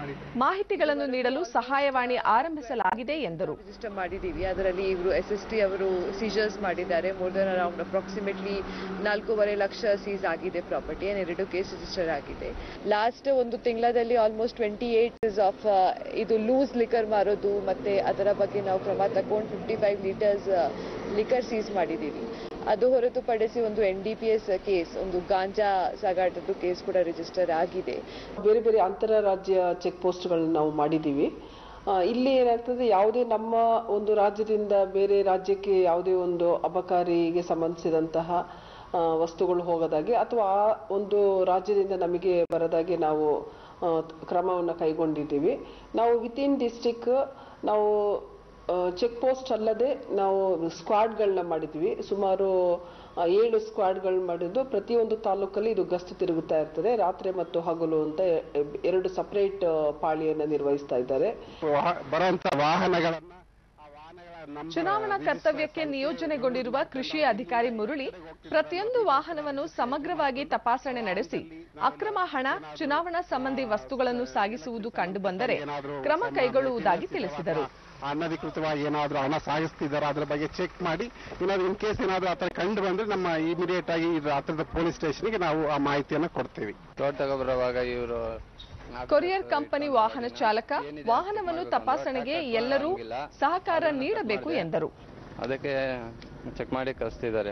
ಮಾಹಿತಿಗಳನ್ನು ನೀಡಲು ಸಹಾಯವಾಣಿ ಆರಂಭಿಸಲಾಗಿದೆ ಎಂದರು ರಿಜಿಸ್ಟರ್ ಮಾಡಿದ್ದೀವಿ ಅದರಲ್ಲಿ ಇವರು ಎಸ್ ಎಸ್ ಟಿ ಅವರು ಸೀಜರ್ಸ್ ಮಾಡಿದ್ದಾರೆ ಮೋರ್ ದನ್ ಅರೌಂಡ್ ಅಪ್ರಾಕ್ಸಿಮೇಟ್ಲಿ ನಾಲ್ಕೂವರೆ ಲಕ್ಷ ಸೀಸ್ ಆಗಿದೆ ಪ್ರಾಪರ್ಟಿ ಎರಡು ಕೇಸ್ ರಿಜಿಸ್ಟರ್ ಆಗಿದೆ ಲಾಸ್ಟ್ ಒಂದು ತಿಂಗಳಲ್ಲಿ ಆಲ್ಮೋಸ್ಟ್ ಟ್ವೆಂಟಿ ಏಟ್ ಆಫ್ ಇದು ಲೂಸ್ ಲಿಕರ್ ಮಾರೋದು ಮತ್ತೆ ಅದರ ಬಗ್ಗೆ ನಾವು ಕ್ರಮ ತಗೊಂಡು fifty five litres liquor seize ಮಾಡಿದ್ದೀವಿ ಅದು ಹೊರತುಪಡಿಸಿ ಒಂದು N D P S case ಒಂದು ಗಾಂಜಾ ಸಾಗಾಟದ್ದು ಕೇಸ್ ಕೂಡ ರಿಜಿಸ್ಟರ್ ಆಗಿದೆ ಬೇರೆ ಬೇರೆ ಅಂತಾರಾಜ್ಯ ಚೆಕ್ ಪೋಸ್ಟ್ಗಳನ್ನ ನಾವು ಮಾಡಿದ್ದೀವಿ ಆ, ಇಲ್ಲಿ ಏನಾಗ್ತದೆ ಯಾವುದೇ ನಮ್ಮ ಒಂದು ರಾಜ್ಯದಿಂದ ಬೇರೆ ರಾಜ್ಯಕ್ಕೆ ಯಾವುದೇ ಒಂದು ಅಬಕಾರಿಗೆ ಸಂಬಂಧಿಸಿದಂತಹ ಆ, ವಸ್ತುಗಳು ಹೋಗದಾಗೆ ಅಥವಾ ಆ ಒಂದು ರಾಜ್ಯದಿಂದ ನಮಗೆ ಬರದಾಗೆ ನಾವು ಕ್ರಮವನ್ನು ಕೈಗೊಂಡಿದ್ದೀವಿ ನಾವು ವಿತಿನ್ ಡಿಸ್ಟಿಕ್ ನಾವು ಚೆಕ್ ಪೋಸ್ಟ್ ಅಲ್ಲದೆ ನಾವು ಸ್ಕ್ವಾಡ್ಗಳನ್ನ ಮಾಡಿದ್ವಿ ಸುಮಾರು ಆ, ಏಳು ಸ್ಕ್ವಾಡ್ಗಳು ಮಾಡಿದ್ದು ಪ್ರತಿಯೊಂದು ತಾಲೂಕಲ್ಲಿ ಇದು ಗಸ್ತು ತಿರುಗುತ್ತಾ ಇರ್ತದೆ ರಾತ್ರಿ ಮತ್ತು ಹಗಲು ಅಂತ ಎ- ಎರಡು ಸಪರೇಟ್ ಪಾಳಿಯನ್ನು ನಿರ್ವಹಿಸ್ತಾ ಇದ್ದಾರೆ ಬರುವಂತ ವಾಹನಗಳನ್ನ ಚುನಾವಣಾ ಕರ್ತವ್ಯಕ್ಕೆ ನಿಯೋಜನೆಗೊಂಡಿರುವ ಕೃಷಿ ಅಧಿಕಾರಿ ಮುರಳಿ ಪ್ರತಿಯೊಂದು ವಾಹನವನ್ನು ಸಮಗ್ರವಾಗಿ ತಪಾಸಣೆ ನಡೆಸಿ ಅಕ್ರಮ ಹಣ ಚುನಾವಣಾ ಸಂಬಂಧಿ ವಸ್ತುಗಳನ್ನು ಸಾಗಿಸುವುದು ಕಂಡುಬಂದರೆ ಕ್ರಮ ಕೈಗೊಳ್ಳುವುದಾಗಿ ತಿಳಿಸಿದರು ಅನಧಿಕೃತವಾಗಿ ಏನಾದ್ರೂ ಹಣ ಸಾಗಿಸ್ತಿದಾರ ಅದ್ರ ಬಗ್ಗೆ ಚೆಕ್ ಮಾಡಿ ಏನಾದ್ರು ಇನ್ ಕೇಸ್ ಏನಾದ್ರೂ ಆತರ ಕಂಡು ಬಂದ್ರೆ ನಮ್ಮ ಇಮಿಡಿಯೇಟ್ ಆಗಿ ಇದ್ರ ಹತ್ರದ ಪೊಲೀಸ್ ಸ್ಟೇಷನ್ಗೆ ನಾವು ಆ ಮಾಹಿತಿಯನ್ನ ಕೊಡ್ತೀವಿ ತೋಟ ತಗೊಬರುವಾಗ ಇವರು ಕೊರಿಯರ್ ಕಂಪನಿ ವಾಹನ ಚಾಲಕ ವಾಹನವನ್ನು ತಪಾಸಣೆಗೆ ಎಲ್ಲರೂ ಸಹಕಾರ ನೀಡಬೇಕು ಎಂದರು ಅದಕ್ಕೆ ಚೆಕ್ ಮಾಡಿ ಕಳಿಸ್ತಿದ್ದಾರೆ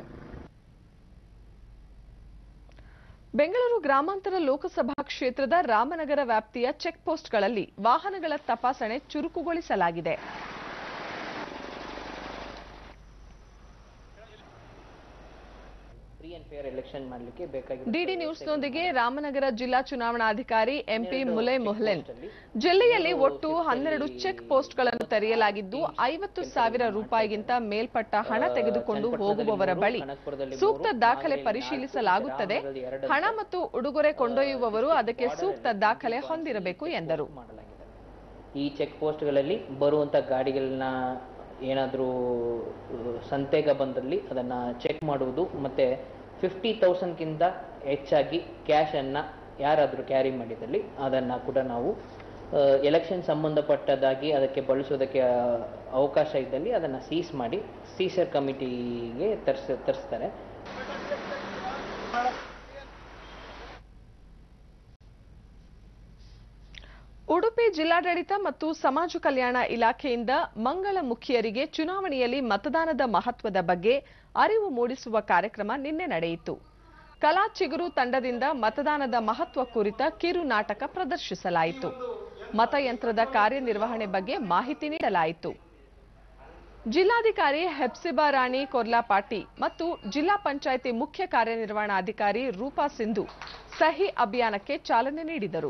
ಬೆಂಗಳೂರು ಗ್ರಾಮಾಂತರ ಲೋಕಸಭಾ ಕ್ಷೇತ್ರದ ರಾಮನಗರ ವ್ಯಾಪ್ತಿಯ ಚೆಕ್ ಪೋಸ್ಟ್ಗಳಲ್ಲಿ ವಾಹನಗಳ ತಪಾಸಣೆ ಚುರುಕುಗೊಳಿಸಲಾಗಿದೆ ಫ್ರೀ ಅಂಡ್ ಫೇರ್ ಎಲೆಕ್ಷನ್ ಮಾಡಲಿಕ್ಕೆ ಬೇಕಾಗಿ ಡಿಡಿ ನ್ಯೂಸ್ನೊಂದಿಗೆ ರಾಮನಗರ ಜಿಲ್ಲಾ ಚುನಾವಣಾಧಿಕಾರಿ ಎಂಪಿ ಮುಲೈ ಮೊಹ್ಲೆನ್ ಜಿಲ್ಲೆಯಲ್ಲಿ ಒಟ್ಟು ಹನ್ನೆರಡು ಚೆಕ್ ಪೋಸ್ಟ್ಗಳನ್ನು ತೆರೆಯಲಾಗಿದ್ದು ಐವತ್ತು ಸಾವಿರ ರೂಪಾಯಿಗಿಂತ ಮೇಲ್ಪಟ್ಟ ಹಣ ತೆಗೆದುಕೊಂಡು ಹೋಗುವವರ ಬಳಿ ಸೂಕ್ತ ದಾಖಲೆ ಪರಿಶೀಲಿಸಲಾಗುತ್ತದೆ ಹಣ ಮತ್ತು ಉಡುಗೊರೆ ಕೊಂಡೊಯ್ಯುವವರು ಅದಕ್ಕೆ ಸೂಕ್ತ ದಾಖಲೆ ಹೊಂದಿರಬೇಕು ಎಂದರು ಈ ಚೆಕ್ ಪೋಸ್ಟ್ಗಳಲ್ಲಿ ಬರುವಂಥ ಗಾಡಿಗಳನ್ನ ಏನಾದರೂ ಸಂತೆಗ ಬಂದಲ್ಲಿ ಅದನ್ನು ಚೆಕ್ ಮಾಡುವುದು ಮತ್ತು ಫಿಫ್ಟಿ ತೌಸಂಡ್ಗಿಂತ ಹೆಚ್ಚಾಗಿ ಕ್ಯಾಶನ್ನು ಯಾರಾದರೂ ಕ್ಯಾರಿ ಮಾಡಿದಲ್ಲಿ ಅದನ್ನು ಕೂಡ ನಾವು ಎಲೆಕ್ಷನ್ ಸಂಬಂಧಪಟ್ಟದಾಗಿ ಅದಕ್ಕೆ ಬಳಸೋದಕ್ಕೆ ಆ, ಅವಕಾಶ ಇದ್ದಲ್ಲಿ ಅದನ್ನು ಸೀಸ್ ಮಾಡಿ ಸೀಸರ್ ಕಮಿಟಿಗೆ ತರಿಸ ತರಿಸ್ತಾರೆ ಉಡುಪಿ ಜಿಲ್ಲಾಡಳಿತ ಮತ್ತು ಸಮಾಜ ಕಲ್ಯಾಣ ಇಲಾಖೆಯಿಂದ ಮಂಗಳಮುಖಿಯರಿಗೆ ಚುನಾವಣೆಯಲ್ಲಿ ಮತದಾನದ ಮಹತ್ವದ ಬಗ್ಗೆ ಅರಿವು ಮೂಡಿಸುವ ಕಾರ್ಯಕ್ರಮ ನಿನ್ನೆ ನಡೆಯಿತು ಕಲಾ ಚಿಗುರು ತಂಡದಿಂದ ಮತದಾನದ ಮಹತ್ವ ಕುರಿತ ಕಿರು ನಾಟಕ ಪ್ರದರ್ಶಿಸಲಾಯಿತು ಮತಯಂತ್ರದ ಕಾರ್ಯನಿರ್ವಹಣೆ ಬಗ್ಗೆ ಮಾಹಿತಿ ನೀಡಲಾಯಿತು ಜಿಲ್ಲಾಧಿಕಾರಿ ಹೆಪ್ಸಿಬಾ ರಾಣಿ ಕೊರ್ಲಾಪಾಟಿ ಮತ್ತು ಜಿಲ್ಲಾ ಪಂಚಾಯಿತಿ ಮುಖ್ಯ ಕಾರ್ಯನಿರ್ವಹಣಾಧಿಕಾರಿ ರೂಪಾ ಸಿಂಧು ಸಹಿ ಅಭಿಯಾನಕ್ಕೆ ಚಾಲನೆ ನೀಡಿದರು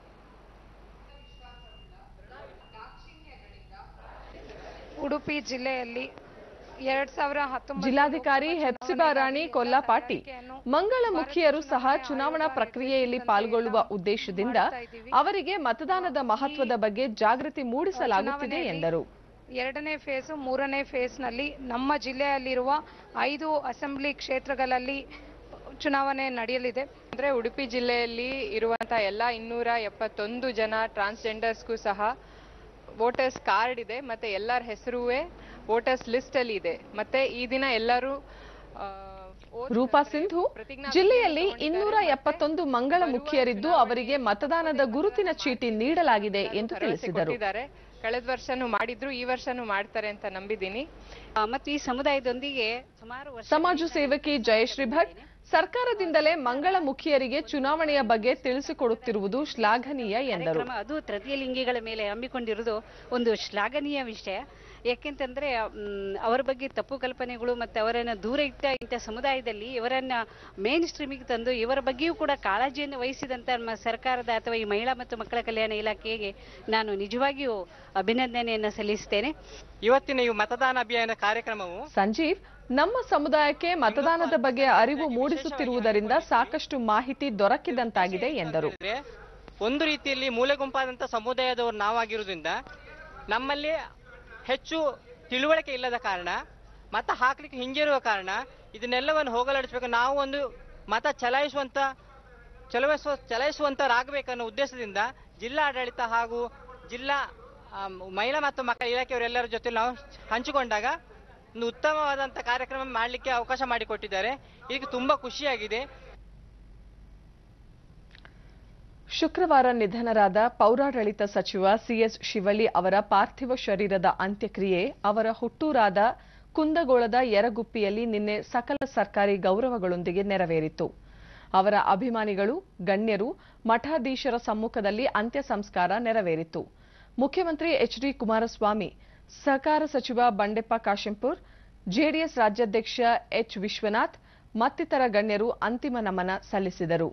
ಉಡುಪಿ ಜಿಲ್ಲೆಯಲ್ಲಿ ಎರಡ್ ಸಾವಿರ ಜಿಲ್ಲಾಧಿಕಾರಿ ಹೆಪ್ಸಿಬಾ ರಾಣಿ ಕೊಲ್ಲಾಪಾಟಿ ಮಂಗಳಮುಖಿಯರು ಸಹ ಚುನಾವಣಾ ಪ್ರಕ್ರಿಯೆಯಲ್ಲಿ ಪಾಲ್ಗೊಳ್ಳುವ ಉದ್ದೇಶದಿಂದ ಅವರಿಗೆ ಮತದಾನದ ಮಹತ್ವದ ಬಗ್ಗೆ ಜಾಗೃತಿ ಮೂಡಿಸಲಾಗುತ್ತಿದೆ ಎಂದರು ಎರಡನೇ ಫೇಸು ಮೂರನೇ ಫೇಸ್ನಲ್ಲಿ ನಮ್ಮ ಜಿಲ್ಲೆಯಲ್ಲಿರುವ ಐದು ಅಸೆಂಬ್ಲಿ ಕ್ಷೇತ್ರಗಳಲ್ಲಿ ಚುನಾವಣೆ ನಡೆಯಲಿದೆ ಅಂದ್ರೆ ಉಡುಪಿ ಜಿಲ್ಲೆಯಲ್ಲಿ ಇರುವಂತಹ ಎಲ್ಲ ಇನ್ನೂರ ಎಪ್ಪತ್ತೊಂದು ಜನ ಟ್ರಾನ್ಸ್ಜೆಂಡರ್ಸ್ಗೂ ಸಹ ವೋಟರ್ಸ್ ಕಾರ್ಡ್ ಇದೆ ಮತ್ತೆ ಎಲ್ಲರ ಹೆಸರುವೇ ವೋಟರ್ಸ್ ಲಿಸ್ಟ್ ಅಲ್ಲಿ ಇದೆ ಮತ್ತೆ ಈ ದಿನ ಎಲ್ಲರೂ ಆ, ರೂಪಾ ಸಿಂಧು ಜಿಲ್ಲೆಯಲ್ಲಿ ಇನ್ನೂರ ಎಪ್ಪತ್ತೊಂದು ಮಂಗಳಮುಖಿಯರಿದ್ದು ಅವರಿಗೆ ಮತದಾನದ ಗುರುತಿನ ಚೀಟಿ ನೀಡಲಾಗಿದೆ ಎಂದು ಭರವಸೆ ತಿಳಿಸಿದರು ಕೊಟ್ಟಿದ್ದಾರೆ ಕಳೆದ ವರ್ಷನೂ ಮಾಡಿದ್ರು ಈ ವರ್ಷನೂ ಮಾಡ್ತಾರೆ ಅಂತ ನಂಬಿದ್ದೀನಿ ಮತ್ತು ಈ ಸಮುದಾಯದೊಂದಿಗೆ ಸುಮಾರು ವರ್ಷ ಸಮಾಜ ಸೇವಕಿ ಜಯಶ್ರೀ ಭಟ್ ಸರ್ಕಾರದಿಂದಲೇ ಮಂಗಳಮುಖಿಯರಿಗೆ ಚುನಾವಣೆಯ ಬಗ್ಗೆ ತಿಳಿಸಿಕೊಡುತ್ತಿರುವುದು ಶ್ಲಾಘನೀಯ ಎಂದರು ಕಾರ್ಯಕ್ರಮ ಅದು ತೃತೀಯ ಲಿಂಗಿಗಳ ಮೇಲೆ ಹಮ್ಮಿಕೊಂಡಿರುವುದು ಒಂದು ಶ್ಲಾಘನೀಯ ವಿಷಯ ಯಾಕೆಂತಂದ್ರೆ ಮ್, ಅವರ ಬಗ್ಗೆ ತಪ್ಪು ಕಲ್ಪನೆಗಳು ಮತ್ತು ಅವರನ್ನು ದೂರ ಇಟ್ಟ ಇಂಥ ಸಮುದಾಯದಲ್ಲಿ ಇವರನ್ನ ಮೇನ್ ಸ್ಟ್ರೀಮಿಗೆ ತಂದು ಇವರ ಬಗ್ಗೆಯೂ ಕೂಡ ಕಾಳಜಿಯನ್ನು ವಹಿಸಿದಂಥ ನಮ್ಮ ಸರ್ಕಾರದ ಅಥವಾ ಈ ಮಹಿಳಾ ಮತ್ತು ಮಕ್ಕಳ ಕಲ್ಯಾಣ ಇಲಾಖೆಗೆ ನಾನು ನಿಜವಾಗಿಯೂ ಅಭಿನಂದನೆಯನ್ನು ಸಲ್ಲಿಸ್ತೇನೆ ಇವತ್ತಿನ ಈ ಮತದಾನ ಅಭಿಯಾನ ಕಾರ್ಯಕ್ರಮವು ಸಂಜೀವ್ ನಮ್ಮ ಸಮುದಾಯಕ್ಕೆ ಮತದಾನದ ಬಗ್ಗೆ ಅರಿವು ಮೂಡಿಸುತ್ತಿರುವುದರಿಂದ ಸಾಕಷ್ಟು ಮಾಹಿತಿ ದೊರಕಿದಂತಾಗಿದೆ ಎಂದರು ಅಂದ್ರೆ ಒಂದು ರೀತಿಯಲ್ಲಿ ಮೂಲೆ ಗುಂಪಾದಂತ ಸಮುದಾಯದವರು ನಾವಾಗಿರುವುದರಿಂದ ನಮ್ಮಲ್ಲಿ ಹೆಚ್ಚು ತಿಳುವಳಿಕೆ ಇಲ್ಲದ ಕಾರಣ ಮತ ಹಾಕ್ಲಿಕ್ಕೆ ಹಿಂಜರಿರುವ ಕಾರಣ ಇದನ್ನೆಲ್ಲವನ್ನು ಹೋಗಲಾಡಿಸಬೇಕು ನಾವು ಒಂದು ಮತ ಚಲಾಯಿಸುವಂತ ಚಲಾಯಿಸುವ ಚಲಾಯಿಸುವಂತರಾಗಬೇಕನ್ನೋ ಉದ್ದೇಶದಿಂದ ಜಿಲ್ಲಾಡಳಿತ ಹಾಗೂ ಜಿಲ್ಲಾ ಆ, ಮಹಿಳಾ ಮತ್ತು ಮಕ್ಕಳ ಇಲಾಖೆಯವರೆಲ್ಲರ ಜೊತೆ ನಾವು ಹಂಚಿಕೊಂಡಾಗ ಒಂದು ಉತ್ತಮವಾದಂಥ ಕಾರ್ಯಕ್ರಮ ಮಾಡಲಿಕ್ಕೆ ಅವಕಾಶ ಮಾಡಿಕೊಟ್ಟಿದ್ದಾರೆ ಇದಕ್ಕೆ ತುಂಬ ಖುಷಿಯಾಗಿದೆ ಶುಕ್ರವಾರ ನಿಧನರಾದ ಪೌರಾಡಳಿತ ಸಚಿವ ಸಿಎಸ್ ಶಿವಳ್ಳಿ ಅವರ ಪಾರ್ಥಿವ ಶರೀರದ ಅಂತ್ಯಕ್ರಿಯೆ ಅವರ ಹುಟ್ಟೂರಾದ ಕುಂದಗೋಳದ ಯರಗುಪ್ಪಿಯಲ್ಲಿ ನಿನ್ನೆ ಸಕಲ ಸರ್ಕಾರಿ ಗೌರವಗಳೊಂದಿಗೆ ನೆರವೇರಿತು ಅವರ ಅಭಿಮಾನಿಗಳು ಗಣ್ಯರು ಮಠಾಧೀಶರ ಸಮ್ಮುಖದಲ್ಲಿ ಅಂತ್ಯ ಸಂಸ್ಕಾರ ನೆರವೇರಿತು ಮುಖ್ಯಮಂತ್ರಿ ಎಚ್ ಡಿ ಕುಮಾರಸ್ವಾಮಿ ಸಹಕಾರ ಸಚಿವ ಬಂಡೆಪ್ಪ ಕಾಶೆಂಪುರ್ ಜೆಡಿಎಸ್ ರಾಜ್ಯಾಧ್ಯಕ್ಷ ಎಚ್ ವಿಶ್ವನಾಥ್ ಮತ್ತಿತರ ಗಣ್ಯರು ಅಂತಿಮ ನಮನ ಸಲ್ಲಿಸಿದರು